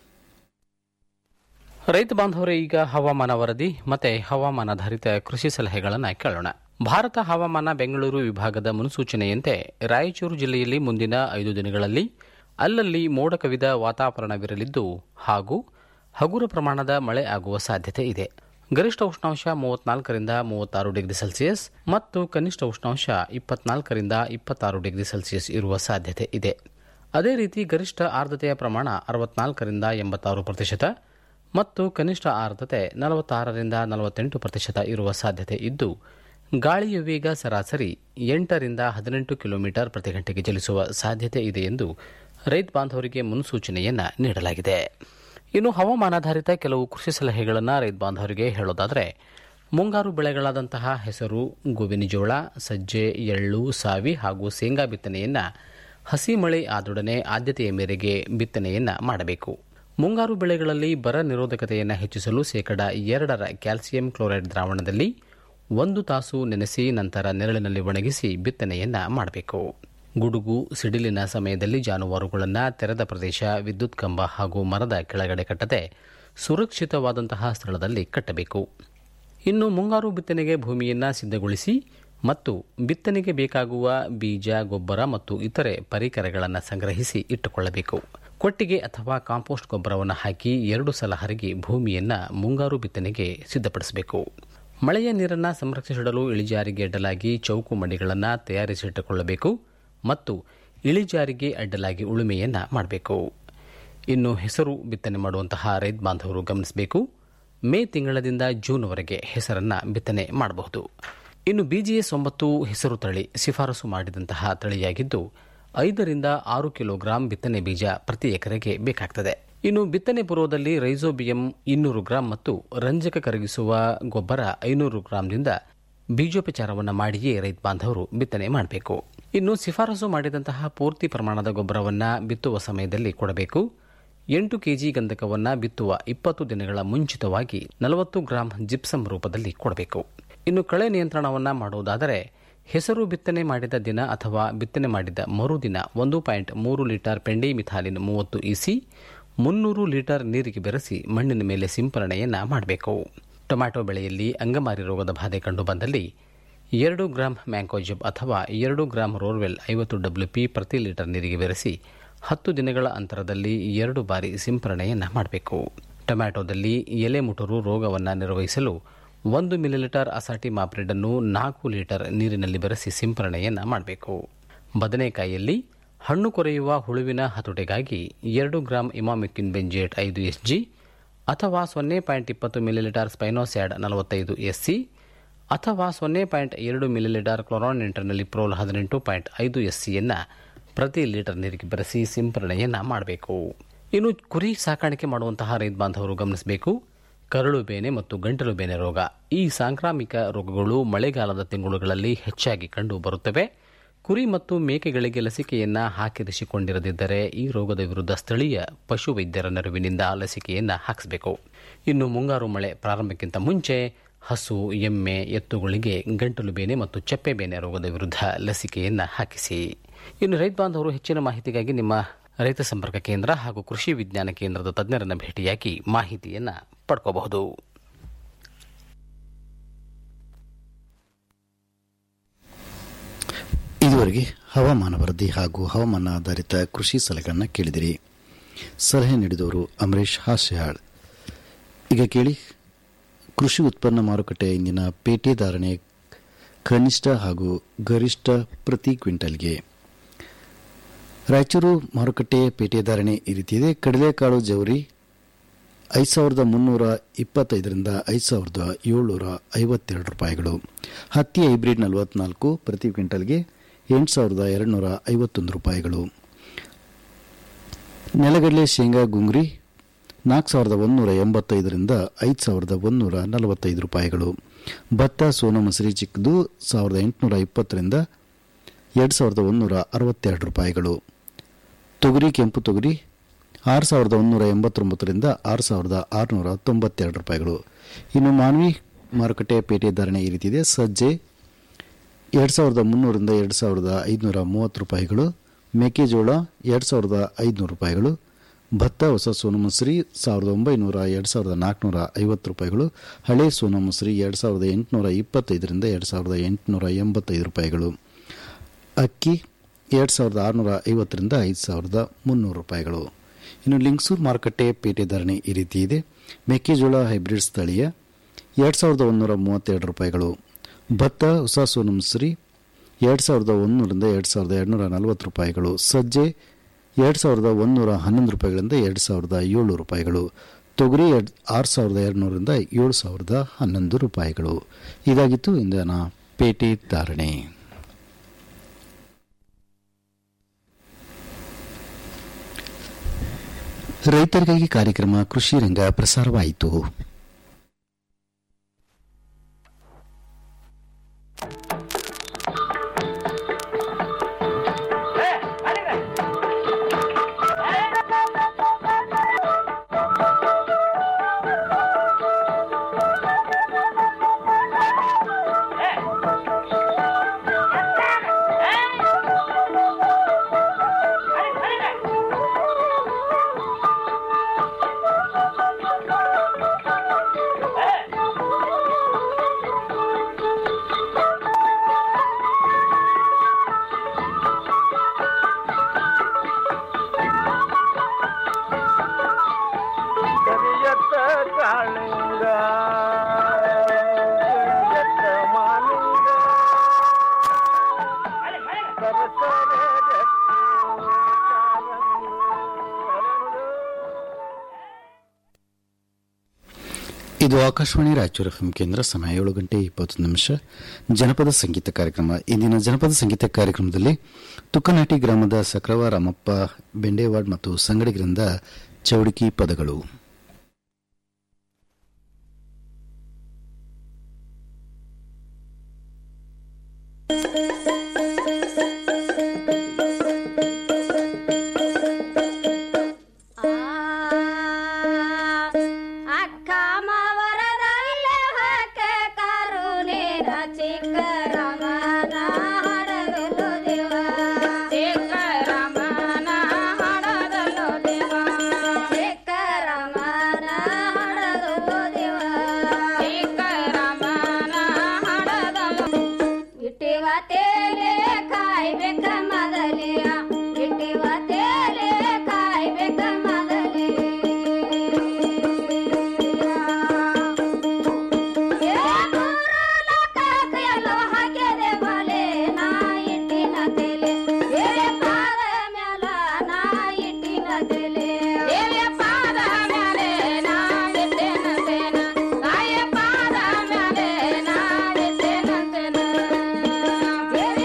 ರೈತ ಬಾಂಧವರೇ ಈಗ ಹವಾಮಾನ ವರದಿ ಮತ್ತೆ ಹವಾಮಾನಾಧಾರಿತ ಕೃಷಿ ಸಲಹೆಗಳನ್ನು ಕೇಳೋಣ ಭಾರತ ಹವಾಮಾನ ಬೆಂಗಳೂರು ವಿಭಾಗದ ಮುನ್ಸೂಚನೆಯಂತೆ ರಾಯಚೂರು ಜಿಲ್ಲೆಯಲ್ಲಿ ಮುಂದಿನ ಐದು ದಿನಗಳಲ್ಲಿ ಅಲ್ಲಲ್ಲಿ ಮೋಡ ಕವಿದ ವಾತಾವರಣವಿರಲಿದ್ದು ಹಾಗೂ ಹಗುರ ಪ್ರಮಾಣದ ಮಳೆ ಆಗುವ ಸಾಧ್ಯತೆ ಇದೆ ಗರಿಷ್ಠ ಉಷ್ಣಾಂಶ ಮೂವತ್ನಾಲ್ಕರಿಂದ ಮೂವತ್ತಾರು ಡಿಗ್ರಿ ಸೆಲ್ಸಿಯಸ್ ಮತ್ತು ಕನಿಷ್ಠ ಉಷ್ಣಾಂಶ ಇಪ್ಪತ್ನಾಲ್ಕರಿಂದ ಇಪ್ಪತ್ತಾರು ಡಿಗ್ರಿ ಸೆಲ್ಸಿಯಸ್ ಇರುವ ಸಾಧ್ಯತೆ ಇದೆ ಅದೇ ರೀತಿ ಗರಿಷ್ಠ ಆರ್ದ್ರತೆಯ ಪ್ರಮಾಣ ಅರವತ್ನಾಲ್ಕರಿಂದ ಎಂಬತ್ತಾರು ಪ್ರತಿಶತ ಮತ್ತು ಕನಿಷ್ಠ ಆರ್ದ್ರತೆ ನಲವತ್ತಾರರಿಂದ ನಲವತ್ತೆಂಟು ಪ್ರತಿಶತ ಇರುವ ಸಾಧ್ಯತೆ ಇದ್ದು ಗಾಳಿಯ ವೇಗ ಸರಾಸರಿ ಎಂಟರಿಂದ ಹದಿನೆಂಟು ಕಿಲೋಮೀಟರ್ ಪ್ರತಿ ಗಂಟೆಗೆ ಚಲಿಸುವ ಸಾಧ್ಯತೆ ಇದೆ ಎಂದು ರೈತ ಬಾಂಧವರಿಗೆ ಮುನ್ಸೂಚನೆಯನ್ನ ನೀಡಲಾಗಿದೆ ಇನ್ನು ಹವಾಮಾನಾಧಾರಿತ ಕೆಲವು ಕೃಷಿ ಸಲಹೆಗಳನ್ನು ರೈತ ಬಾಂಧವರಿಗೆ ಹೇಳೋದಾದರೆ ಮುಂಗಾರು ಬೆಳೆಗಳಾದಂತಹ ಹೆಸರು ಗೋವಿನಜೋಳ ಸಜ್ಜೆ ಎಳ್ಳು ಸಾವಿ ಹಾಗೂ ಶೇಂಗಾ ಬಿತ್ತನೆಯನ್ನ ಹಸಿ ಮಳೆ ಆದೊಡನೆ ಆದ್ಯತೆಯ ಮೇರೆಗೆ ಬಿತ್ತನೆಯನ್ನ ಮಾಡಬೇಕು ಮುಂಗಾರು ಬೆಳೆಗಳಲ್ಲಿ ಬರ ನಿರೋಧಕತೆಯನ್ನು ಹೆಚ್ಚಿಸಲು ಶೇಕಡ ಎರಡರ ಕ್ಯಾಲ್ಸಿಯಂ ಕ್ಲೋರೈಡ್ ದ್ರಾವಣದಲ್ಲಿ ಒಂದು ತಾಸು ನೆನೆಸಿ ನಂತರ ನೆರಳಿನಲ್ಲಿ ಒಣಗಿಸಿ ಬಿತ್ತನೆಯನ್ನ ಮಾಡಬೇಕು ಗುಡುಗು ಸಿಡಿಲಿನ ಸಮಯದಲ್ಲಿ ಜಾನುವಾರುಗಳನ್ನು ತೆರೆದ ಪ್ರದೇಶ ವಿದ್ಯುತ್ ಕಂಬ ಹಾಗೂ ಮರದ ಕೆಳಗಡೆ ಕಟ್ಟದೆ ಸುರಕ್ಷಿತವಾದಂತಹ ಸ್ಥಳದಲ್ಲಿ ಕಟ್ಟಬೇಕು ಇನ್ನು ಮುಂಗಾರು ಬಿತ್ತನೆಗೆ ಭೂಮಿಯನ್ನು ಸಿದ್ಧಗೊಳಿಸಿ ಮತ್ತು ಬಿತ್ತನೆಗೆ ಬೇಕಾಗುವ ಬೀಜ ಗೊಬ್ಬರ ಮತ್ತು ಇತರೆ ಪರಿಕರಗಳನ್ನು ಸಂಗ್ರಹಿಸಿ ಇಟ್ಟುಕೊಳ್ಳಬೇಕು ಕೊಟ್ಟಿಗೆ ಅಥವಾ ಕಾಂಪೋಸ್ಟ್ ಗೊಬ್ಬರವನ್ನು ಹಾಕಿ ಎರಡು ಸಲ ಹರಗಿ ಭೂಮಿಯನ್ನು ಮುಂಗಾರು ಬಿತ್ತನೆಗೆ ಸಿದ್ಧಪಡಿಸಬೇಕು ಮಳೆಯ ನೀರನ್ನು ಸಂರಕ್ಷಿಸಿಡಲು ಇಳಿಜಾರಿಗೆ ಅಡ್ಡಲಾಗಿ ಚೌಕು ಮಡಿಗಳನ್ನು ತಯಾರಿಸಿಟ್ಟುಕೊಳ್ಳಬೇಕು ಮತ್ತು ಇಳಿಜಾರಿಗೆ ಅಡ್ಡಲಾಗಿ ಉಳುಮೆಯನ್ನು ಮಾಡಬೇಕು ಇನ್ನು ಹೆಸರು ಬಿತ್ತನೆ ಮಾಡುವಂತಹ ರೈತ ಬಾಂಧವರು ಗಮನಿಸಬೇಕು ಮೇ ತಿಂಗಳದಿಂದ ಜೂನ್ವರೆಗೆ ಹೆಸರನ್ನು ಬಿತ್ತನೆ ಮಾಡಬಹುದು ಇನ್ನು ಬಿಜಿಎಸ್ ಒಂಬತ್ತು ಹೆಸರು ತಳಿ ಶಿಫಾರಸು ಮಾಡಿದಂತಹ ತಳಿಯಾಗಿದ್ದು ಐದರಿಂದ ಆರು ಕಿಲೋಗ್ರಾಂ ಬಿತ್ತನೆ ಬೀಜ ಪ್ರತಿ ಎಕರೆಗೆ ಬೇಕಾಗ್ತದೆ ಇನ್ನು ಬಿತ್ತನೆ ಪೂರ್ವದಲ್ಲಿ ರೈಸೋಬಿಯಂ ಇನ್ನೂರು ಗ್ರಾಂ ಮತ್ತು ರಂಜಕ ಕರಗಿಸುವ ಗೊಬ್ಬರ ಐನೂರು ಗ್ರಾಂನಿಂದ ಬೀಜೋಪಚಾರವನ್ನು ಮಾಡಿಯೇ ರೈತ ಬಾಂಧವರು ಬಿತ್ತನೆ ಮಾಡಬೇಕು ಇನ್ನು ಶಿಫಾರಸು ಮಾಡಿದಂತಹ ಪೂರ್ತಿ ಪ್ರಮಾಣದ ಗೊಬ್ಬರವನ್ನು ಬಿತ್ತುವ ಸಮಯದಲ್ಲಿ ಕೊಡಬೇಕು ಎಂಟು ಕೆಜಿ ಗಂಧಕವನ್ನು ಬಿತ್ತುವ ಇಪ್ಪತ್ತು ದಿನಗಳ ಮುಂಚಿತವಾಗಿ ನಲವತ್ತು ಗ್ರಾಂ ಜಿಪ್ಸಮ್ ರೂಪದಲ್ಲಿ ಕೊಡಬೇಕು ಇನ್ನು ಕಳೆ ನಿಯಂತ್ರಣವನ್ನು ಮಾಡುವುದಾದರೆ ಹೆಸರು ಬಿತ್ತನೆ ಮಾಡಿದ ದಿನ ಅಥವಾ ಬಿತ್ತನೆ ಮಾಡಿದ ಮರುದಿನ ಒಂದು ಪಾಯಿಂಟ್ ಮೂರು ಲೀಟರ್ ಪೆಂಡಿ ಮಿಥಾಲಿನ್ ಮೂವತ್ತು ಇಸಿ ಮುನ್ನೂರು ಲೀಟರ್ ನೀರಿಗೆ ಬೆರೆಸಿ ಮಣ್ಣಿನ ಮೇಲೆ ಸಿಂಪರಣೆಯನ್ನು ಮಾಡಬೇಕು ಟೊಮ್ಯಾಟೊ ಬೆಳೆಯಲ್ಲಿ ಅಂಗಮಾರಿ ರೋಗದ ಬಾಧೆ ಕಂಡುಬಂದಲ್ಲಿ ಎರಡು ಗ್ರಾಂ ಮ್ಯಾಂಕೋಜಿಬ್ ಅಥವಾ ಎರಡು ಗ್ರಾಂ ರೋರ್ವೆಲ್ ಐವತ್ತು ಡಬ್ಲ್ಯೂಪಿ ಪ್ರತಿ ಲೀಟರ್ ನೀರಿಗೆ ಬೆರೆಸಿ ಹತ್ತು ದಿನಗಳ ಅಂತರದಲ್ಲಿ ಎರಡು ಬಾರಿ ಸಿಂಪರಣೆಯನ್ನು ಮಾಡಬೇಕು ಟೊಮ್ಯಾಟೊದಲ್ಲಿ ಎಲೆ ಮುಟುರು ರೋಗವನ್ನು ನಿರ್ವಹಿಸಲು ಒಂದು ಮಿಲಿಲೀಟರ್ ಅಸಾಟಿ ಮಾಪ್ರಿಡ್ ಅನ್ನು ನಾಲ್ಕು ಲೀಟರ್ ನೀರಿನಲ್ಲಿ ಬೆರೆಸಿ ಸಿಂಪರಣೆಯನ್ನು ಮಾಡಬೇಕು ಬದನೆಕಾಯಿಯಲ್ಲಿ ಹಣ್ಣು ಕೊರೆಯುವ ಹುಳುವಿನ ಹತೋಟಿಗಾಗಿ ಎರಡು ಗ್ರಾಂ ಇಮಾಮಿಕ್ಕಿನ್ ಬೆಂಜೇಟ್ ಐದು ಎಸ್ಜಿ ಅಥವಾ ಸೊನ್ನೆ ಪಾಯಿಂಟ್ ಇಪ್ಪತ್ತು ಮಿಲಿಲೀಟರ್ ಸ್ಪೈನೋಸ್ಯಾಡ್ ನಲವತ್ತೈದು ಎಸ್ಸಿ ಅಥವಾ ಸೊನ್ನೆ ಪಾಯಿಂಟ್ ಎರಡು ಮಿಲಿಲೀಟರ್ ಕ್ಲೋರಾನ್ ಇಂಟರ್ನಲ್ಲಿ ಪ್ರೋಲ್ ಹದಿನೆಂಟು ಪಾಯಿಂಟ್ ಐದು ಎಸ್ಸಿಯನ್ನು ಪ್ರತಿ ಲೀಟರ್ ನೀರಿಗೆ ಬೆರೆಸಿ ಸಿಂಪರಣೆಯನ್ನು ಮಾಡಬೇಕು ಇನ್ನು ಕುರಿ ಸಾಕಾಣಿಕೆ ಮಾಡುವಂತಹ ರೈತ ಬಾಂಧವರು ಗಮನಿಸಬೇಕು ಕರಳು ಬೇನೆ ಮತ್ತು ಗಂಟಲು ಬೇನೆ ರೋಗ ಈ ಸಾಂಕ್ರಾಮಿಕ ರೋಗಗಳು ಮಳೆಗಾಲದ ತಿಂಗಳುಗಳಲ್ಲಿ ಹೆಚ್ಚಾಗಿ ಕಂಡು ಬರುತ್ತವೆ ಕುರಿ ಮತ್ತು ಮೇಕೆಗಳಿಗೆ ಲಸಿಕೆಯನ್ನ ಹಾಕಿರಿಸಿಕೊಂಡಿರದಿದ್ದರೆ ಈ ರೋಗದ ವಿರುದ್ಧ ಸ್ಥಳೀಯ ಪಶು ವೈದ್ಯರ ನೆರವಿನಿಂದ ಲಸಿಕೆಯನ್ನ ಹಾಕಿಸಬೇಕು ಇನ್ನು ಮುಂಗಾರು ಮಳೆ ಪ್ರಾರಂಭಕ್ಕಿಂತ ಮುಂಚೆ ಹಸು ಎಮ್ಮೆ ಎತ್ತುಗಳಿಗೆ ಗಂಟಲು ಬೇನೆ ಮತ್ತು ಚಪ್ಪೆ ಬೇನೆ ರೋಗದ ವಿರುದ್ಧ ಲಸಿಕೆಯನ್ನ ಹಾಕಿಸಿ ಇನ್ನು ರೈತ ಬಾಂಧವರು ಹೆಚ್ಚಿನ ಮಾಹಿತಿಗಾಗಿ ನಿಮ್ಮ ರೈತ ಸಂಪರ್ಕ ಕೇಂದ್ರ ಹಾಗೂ ಕೃಷಿ ವಿಜ್ಞಾನ ಕೇಂದ್ರದ ತಜ್ಞರನ್ನು ಭೇಟಿಯಾಗಿ ಮಾಹಿತಿಯನ್ನ ಪಡ್ಕೋಬಹುದು ಇದುವರೆಗೆ ಹವಾಮಾನ ವರದಿ ಹಾಗೂ ಹವಾಮಾನ ಆಧಾರಿತ ಕೃಷಿ ಸಲಹೆಗಳನ್ನು ಕೇಳಿದಿರಿ ಸಲಹೆ ನೀಡಿದವರು ಅಮರೇಶ್ ಹಾಸ್ಯಾಳ್ ಈಗ ಕೇಳಿ ಕೃಷಿ ಉತ್ಪನ್ನ ಮಾರುಕಟ್ಟೆಯ ಇಂದಿನ ಪೇಟೆ ಧಾರಣೆ ಕನಿಷ್ಠ ಹಾಗೂ ಗರಿಷ್ಠ ಪ್ರತಿ ಕ್ವಿಂಟಲ್ಗೆ ರಾಯಚೂರು ಮಾರುಕಟ್ಟೆ ಪೇಟೆ ಧಾರಣೆ ಈ ರೀತಿ ಇದೆ ಕಡಲೆಕಾಳು ಜವರಿ ಐದು ಸಾವಿರದ ಮುನ್ನೂರ ಇಪ್ಪತ್ತೈದರಿಂದ ಐದು ಸಾವಿರದ ಏಳ್ನೂರ ಐವತ್ತೆರಡು ರೂಪಾಯಿಗಳು ಹತ್ತಿ ಹೈಬ್ರಿಡ್ ನಲವತ್ನಾಲ್ಕು ಪ್ರತಿ ಕ್ವಿಂಟಲ್ಗೆ ಎಂಟು ಸಾವಿರದ ಎರಡುನೂರ ಐವತ್ತೊಂದು ರೂಪಾಯಿಗಳು ನೆಲಗಡಲೆ ಶೇಂಗಾ ಗುಂಗ್ರಿ ನಾಲ್ಕು ಸಾವಿರದ ಒಂದೂರ ಎಂಬತ್ತೈದರಿಂದ ಐದು ಸಾವಿರದ ಒಂದೂರ ನಲವತ್ತೈದು ರೂಪಾಯಿಗಳು ಭತ್ತ ಸೋನಾ ಮಸರಿ ಚಿಕ್ಕದು ಸಾವಿರದ ಎಂಟುನೂರ ಇಪ್ಪತ್ತರಿಂದ ಎರಡು ಸಾವಿರದ ಒಂದೂರ ಅರವತ್ತೆರಡು ರೂಪಾಯಿಗಳು ತೊಗರಿ ಕೆಂಪು ತೊಗರಿ ಆರು ಸಾವಿರದ ಒಂದೂರ ಎಂಬತ್ತೊಂಬತ್ತರಿಂದ ಆರು ಸಾವಿರದ ಆರುನೂರ ತೊಂಬತ್ತೆರಡು ರೂಪಾಯಿಗಳು ಇನ್ನು ಮಾನ್ವಿ ಮಾರುಕಟ್ಟೆ ಪೇಟೆ ಧಾರಣೆ ಈ ರೀತಿ ಇದೆ ಸಜ್ಜೆ ಎರಡು ಸಾವಿರದ ಮುನ್ನೂರಿಂದ ಎರಡು ಸಾವಿರದ ಐದುನೂರ ಮೂವತ್ತು ರೂಪಾಯಿಗಳು ಮೆಕ್ಕೆಜೋಳ ಎರಡು ಸಾವಿರದ ಐದುನೂರು ರೂಪಾಯಿಗಳು ಭತ್ತ ಹೊಸ ಸೋನು ಮಸೂರಿ ಸಾವಿರದ ಒಂಬೈನೂರ ಎರಡು ಸಾವಿರದ ನಾಲ್ಕುನೂರ ಐವತ್ತು ರೂಪಾಯಿಗಳು ಹಳೆ ಸೋನು ಮಸೂರಿ ಎರಡು ಸಾವಿರದ ಎಂಟುನೂರ ಇಪ್ಪತ್ತೈದರಿಂದ ಎರಡು ಸಾವಿರದ ಎಂಟುನೂರ ಎಂಬತ್ತೈದು ರೂಪಾಯಿಗಳು ಅಕ್ಕಿ ಎರಡು ಸಾವಿರದ ಆರುನೂರ ಐವತ್ತರಿಂದ ಐದು ಸಾವಿರದ ಮುನ್ನೂರು ರೂಪಾಯಿಗಳು ಇನ್ನು ಲಿಂಗ್ಸೂರು ಮಾರುಕಟ್ಟೆ ಪೇಟೆ ಧಾರಣೆ ಈ ರೀತಿ ಇದೆ ಮೆಕ್ಕೆಜೋಳ ಹೈಬ್ರಿಡ್ ಸ್ಥಳೀಯ ಎರಡು ಸಾವಿರದ ಒಂದೂರ ಮೂವತ್ತೆರಡು ರೂಪಾಯಿಗಳು ಭತ್ತ ಹೊಸ ಸೋನು ಮಸೂರಿ ಎರಡು ಸಾವಿರದ ಒಂದೂರಿಂದ ಎರಡು ಸಾವಿರದ ಎರಡುನೂರ ನಲವತ್ತು ರೂಪಾಯಿಗಳು ಸಜ್ಜೆ ಎರಡು ಸಾವಿರದ ಒಂದೂರ ಹನ್ನೊಂದು ರೂಪಾಯಿಗಳಿಂದ ಎರಡು ಸಾವಿರದ ಏಳ್ನೂರು ರೂಪಾಯಿಗಳು ತೊಗರಿ ಎರಡು ಆರು ಸಾವಿರದ ಎರಡುನೂರಿಂದ ಏಳು ಸಾವಿರದ ಹನ್ನೊಂದು ರೂಪಾಯಿಗಳು ಇದಾಗಿತ್ತು ಇಂದಿನ ಪೇಟೆ ಧಾರಣೆ ರೈತರಿಗಾಗಿ ಕಾರ್ಯಕ್ರಮ ಕೃಷಿ ರಂಗ ಪ್ರಸಾರವಾಯಿತು ಕರಿಯತ್ತ ಕಾಳಿಂಗ ಕರಿಯತ್ತ ಮಾಲಿಂಗ ಸರಸರ ಗಟ್ಟಿ ಕಾರಂಗ ಇದು ಆಕಾಶವಾಣಿ ರಾಯಚೂರು ಎಫ್ಎಂ ಕೇಂದ್ರ ಸಮಯ ಏಳು ಗಂಟೆ ಇಪ್ಪತ್ತು ನಿಮಿಷ ಜನಪದ ಸಂಗೀತ ಕಾರ್ಯಕ್ರಮ ಇಂದಿನ ಜನಪದ ಸಂಗೀತ ಕಾರ್ಯಕ್ರಮದಲ್ಲಿ ತುಕ್ಕನಾಟಿ ಗ್ರಾಮದ ಸಕ್ರವ ರಾಮಪ್ಪ ಬೆಂಡೇವಾಡ್ ಮತ್ತು ಸಂಗಡಿಗರಿಂದ ಚೌಡಿಕಿ ಪದಗಳು ಅಕ್ಕ ಮಾವರದಲ್ಲೇ ಹಾಕ ಕರುಣೇನ ಚಿಕ್ಕ ರಮನ ಹಡಗಲು ದೇವ ಚಿಕ್ಕ ರಮನ ಹಡಗಲು ದೇವ ಚಿಕ್ಕ ರಮನ ಹಡಗಲು ದೇವ ಚಿಕ್ಕ ರಮನ ಹಡಗಲು ಇಟ್ಟಿವ ತೇಲೆ ಕಾಯ್ಬೇಕ ಮೊದಲಿಯ ಇಟ್ಟಿವ ತೇಲೆ ಕಾಯ್ಬೇಕ ಮೊದಲಿಯ ಪಾದ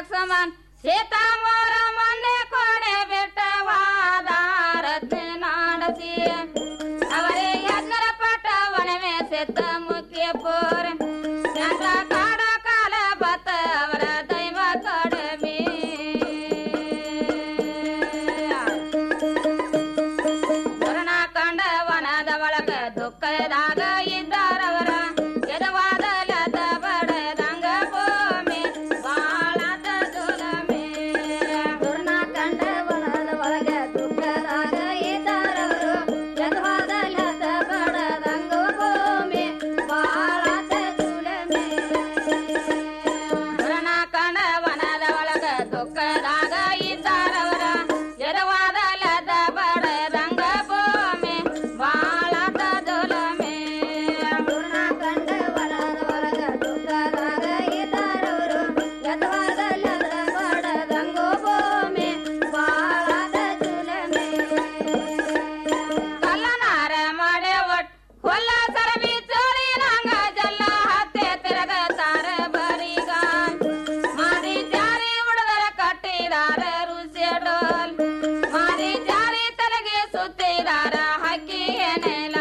ಲಕ್ಷ್ಮಣ್ ಸೀತಾಮೋರ ಮೊನ್ನೆ ಕೊನೆ ಬೆಟ್ಟವಾದ ರತ್ನ ನಾಡಸಿ ಅವರೇ ಯಜ್ಞರ ಪಟ ವನವೇ ಸೆತ್ತ ಮುಖ್ಯ ಪೋರ ಚಂದ್ರ ಕಾಡ ಕಾಲ ಬತ್ತ ಅವರ ದೈವ ಕಡಿಮೆ ಪುರಣ ಕಂಡ ವನದ ಒಳಗ ದುಃಖದಾಗ ಇದ್ದಾರವರ ಎದವಾದ ಲತ ಬಡದಂಗ ಭೂಮಿ ಬಾಳದ ದುಲಮೆ ಪುರಣ ಕಂಡ ವನದ ಒಳಗ ದುಃಖದಾಗ ಇದ್ದಾರವರು ಎದವಾದ ಲತ ಬಡದಂಗ ಭೂಮಿ ಬಾಳದ ದುಲಮೆ ಪುರಣ ಕಂಡ ವನದ ಒಳಗ ದುಃಖದಾಗ ಇದ್ದಾರವರ ಎದವಾದ ಲತ ಬಡದಂಗ ಭೂಮಿ ಬಾಳದ ದುಲಮೆ ಪುರಣ ಕಂಡ ವನದ ಒಳಗ ದುಃಖದಾಗ ಇದ್ದಾರವರು ಎದವಾದ ಲತ ಬಡದಂಗ ಭೂಮಿ ಬಾಳದ ದುಲಮೆ ಕಲ್ಲನಾರ ಮಾಡೆ ಒಟ್ ಹೊಲ್ಲ ಸರಬಿ ಚೋಳಿ ನಂಗ ಜಲ್ಲ ಹತ್ತೆ ತಿರಗ ತಾರ ಬರಿಗ ಮಾರಿ ಜಾರಿ ಉಡದರ ಕಟ್ಟಿದಾರ ರುಸೆ ಡೋಲ್ ಮಾರಿ ಜಾರಿ ತಲೆಗೆ ಸುತ್ತಿದಾರ ಹಕ್ಕಿ ನೆಲ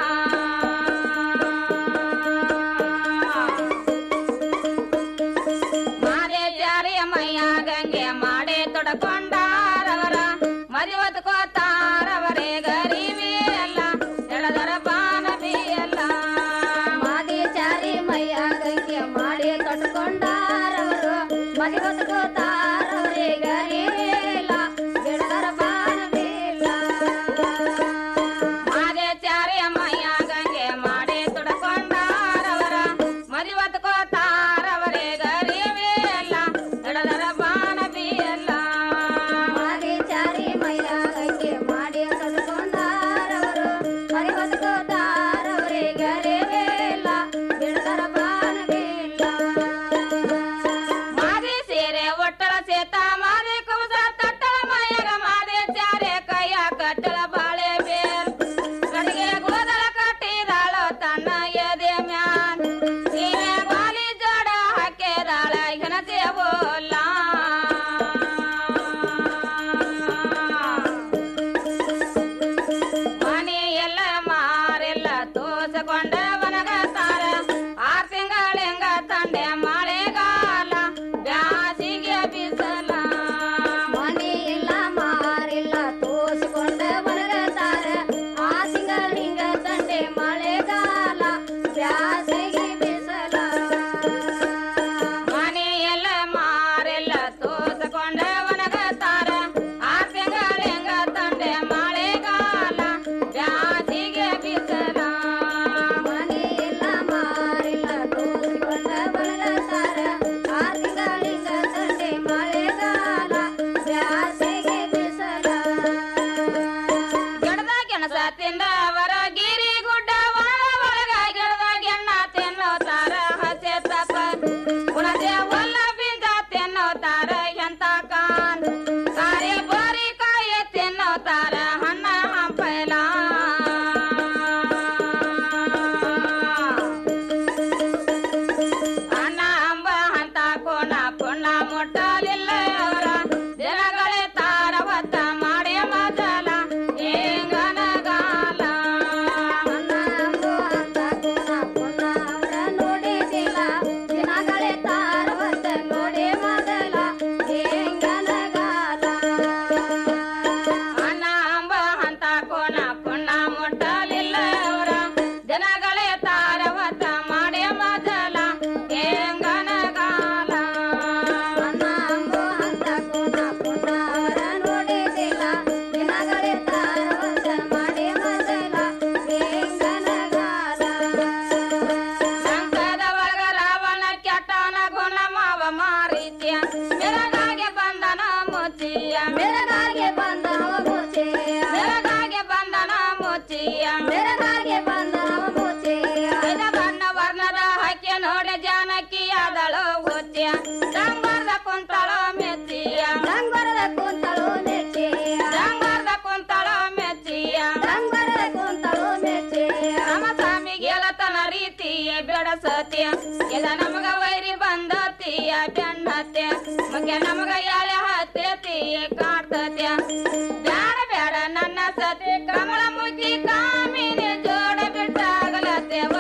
ಮಾರೆ ಜಾರಿ ಮೈಯ ಗಂಗೆ ಮಾಡೆ ತೊಡಕೊಂಡಾರವರ ಮದುವತ್ ಕೋತಾರವರೇ ಗರಿವಿ ಎಲ್ಲ ಎಳದರ ಬಾನವಿ ಎಲ್ಲ ಮಾದಿ ಚಾರಿ ಮೈಯ ಗಂಗೆ ಮಾಡಿ ತೊಡಕೊಂಡಾರವರು ಮದುವತ್ ಕೋತಾರವರೇ ಗರಿವಿ ಎಲ್ಲ ಎಳದರ ಬಾನವಿ ಎಲ್ಲ ಮಾದೆ ಚಾರಿ ಮೈಯ ಗಂಗೆ ಮಾಡಿ ತೊಡಕೊಂಡಾರವರ ಮದುವತ್ ಕೋತಾರವರೇ ಗರಿವಿ ಎಲ್ಲ ಎಡದರ ಬಾನವಿ ಎಲ್ಲ ಮಾದಿ ಚಾರಿ ಮೈಯ ಗಂಗೆ ಮಾಡಿ ತೊಡಕೊಂಡಾರವರು ಮದುವತ್ ಕೋತಾರವರೇ ಗರಿವಿ ಎಲ್ಲ ಎಡದರ ಬಾನವಿ ಎಲ್ಲ ಮಾದಿ ಸೀರೆ ಒಟ್ಟಳ ಸೇತ ಮಾದಿ ಕುಬಸ ತಟ್ಟಳ ಮೈಯಗ ಮಾದಿ ಚಾರೆ ಕೈಯ ಕಟ್ಟಳ ಬಾಳೆ ಬೇರ್ ಕಡೆಗೆ ಗೋದಲ ಕಟ್ಟಿದಾಳೋ ತನ್ನ ಎದೆ ಮ್ಯಾನ್ ಸೀರೆ ಗಾಲಿ ಜೋಡ ಹಾಕಿದಾಳ ಹೆಣತೆ ಬೋಲ್ಲ ಮನೆ ಎಲ್ಲ ಮಾರೆಲ್ಲ ತೋಸಕೊಂಡ ವನಗತಾರ ಆರ್ ತಿಂಗಳಿಂಗ ತಂಡೆ ಮಳೆಗಾಲ ಬ್ಯಾಸಿಗೆ ಬಿಸಲ ಮನೆ ಎಲ್ಲ ಮಾರೆಲ್ಲ ತೋಸಕೊಂಡ ವನಗತಾರ ಆ ತಿಂಗಳಿಂಗ ತಂಡೆ ಮಳೆಗಾಲ ಬ್ಯಾಸಿಗೆ ಬಿಸಲ ಮನೆ ಎಲ್ಲ ಮಾರೆಲ್ಲ ತೋಸಕೊಂಡ ವನಗತಾರ ಆ ತಿಂಗಳಿಂಗ ತಂಡೆ ಮಳೆಗಾಲ ಬ್ಯಾಸಿಗೆ ಬಿಸಲ ಮನೆ ಎಲ್ಲ ಮಾರೆಲ್ಲ ತೋಸಕೊಂಡ ವನಗತಾರ ಆ ತಿಂಗಳಿಂಗ ತಂಡೆ ಮಳೆಗಾಲ ಬ್ಯಾಸಿಗೆ ಬಿಸಲ ಗಿಡದ ಗೆಣಸ ತಿಂದವರ ಗಿರಿ ಗುಡ್ಡ ಒಳಗ ಗಿಡದ ಗೆಣ್ಣ ತಿನ್ನೋತಾರ ಹಸೆ ತಪ್ಪ ಕುಣದೆ ಒಲ್ಲ ಬಿಂದ ತಿನ್ನೋತಾರ ಎಂತ ಕಾನ್ ಕಾರೆ ಬೋರಿ ಕಾಯಿ ತಿನ್ನೋತಾರ ಹಣ್ಣ ಹಂಪಲ ಅಣ್ಣ ಅಂಬ ಅಂತ ಕೋಣ ಪುಣ್ಣ ಮುಟ್ಟಲಿಲ್ಲ ಅವರ ದಿನಗಳೇ ತಾರ ಹೊತ್ತ ಮಾಡಿ ಮೊದಲ ಏಂಗನಗಾಲ ಅಣ್ಣ ಅಂಬ ಅಂತ ಕೋಣ ಪುಣ್ಣ ಅವರ ನೋಡಿದಿಲ್ಲ ದಿನಗಳೇ ತಾರ ಹೊತ್ತ ನೋಡಿ ಮೊದಲ ಏಂಗನಗಾಲ ಅಣ್ಣ ಅಂಬ ಅಂತ ಕೋಣ ಪುಣ್ಣ ಮುಟ್ಟಲಿಲ್ಲ ಅವರ ದಿನಗಳೇ ತಾರ ಹೊತ್ತ ಮಾಡಿ ಮೊದಲ ಏಂಗನಗಾಲ ಅಣ್ಣ ಅಂಬ ಅಂತ ಕೋಣ ಪುಣ್ಣ ಅವರ ನೋಡಿದಿಲ್ಲ ದಿನಗಳೇ ತಾರ ಹೊತ್ತ ಮಾಡಿ ಮೊದಲ ಏಂಗನಗಾಲ ಸಂಕದ ಒಳಗ ರಾವಣ ಕೆಟ್ಟವನ ಗುಣ ಮಾವ ಮಾರೀತ್ಯ ಮೆರಗಾಗೆ ಬಂದನ ಮುಚ್ಚಿಯ ಮೆರಗಾಗೆ ಬಂದವ ಮುಚ್ಚಿಯ ಮೆರಗಾಗೆ ಬಂದನ ಮುಚ್ಚಿಯ ಮೆರಗಾಗೆ ಬಂದವ ಮುಚ್ಚಿಯ ಐದ ಬಣ್ಣ ವರ್ಣದ ಹಕ್ಕಿ ನೋಡಿ ಜಾನಕಿ ಆದಳು ಹುಚ್ಚಿಯ ಸಂಬರದ ಕುಂತಳೋ ಮೆಚ್ಚಿಯ ಸಂಬರದ ಕುಂತಳೋ ಮೆಚ್ಚಿಯ ಸಂಬರದ ಕುಂತಳೋ ಮೆಚ್ಚಿಯ ಸಂಬರದ ಕುಂತಳೋ ಮೆಚ್ಚಿಯ ನಮ್ಮ ಸ್ವಾಮಿಗೆ ತನ ರೀತಿಯ ಬೆಡಸತಿಯ ಇದ ನಮಗ ವೈರಿ ಬಂದತಿ ಸತಿಯ ಬೆನ್ನತ್ತೆ ಮುಖ್ಯ ನಮಗ ಎಳೆ ಹತ್ತೈತಿ ಕಾಡ್ತತೆ ಬ್ಯಾಡ ಬ್ಯಾಡ ನನ್ನ ಸತಿ ಕಮಲ ಮುಗಿ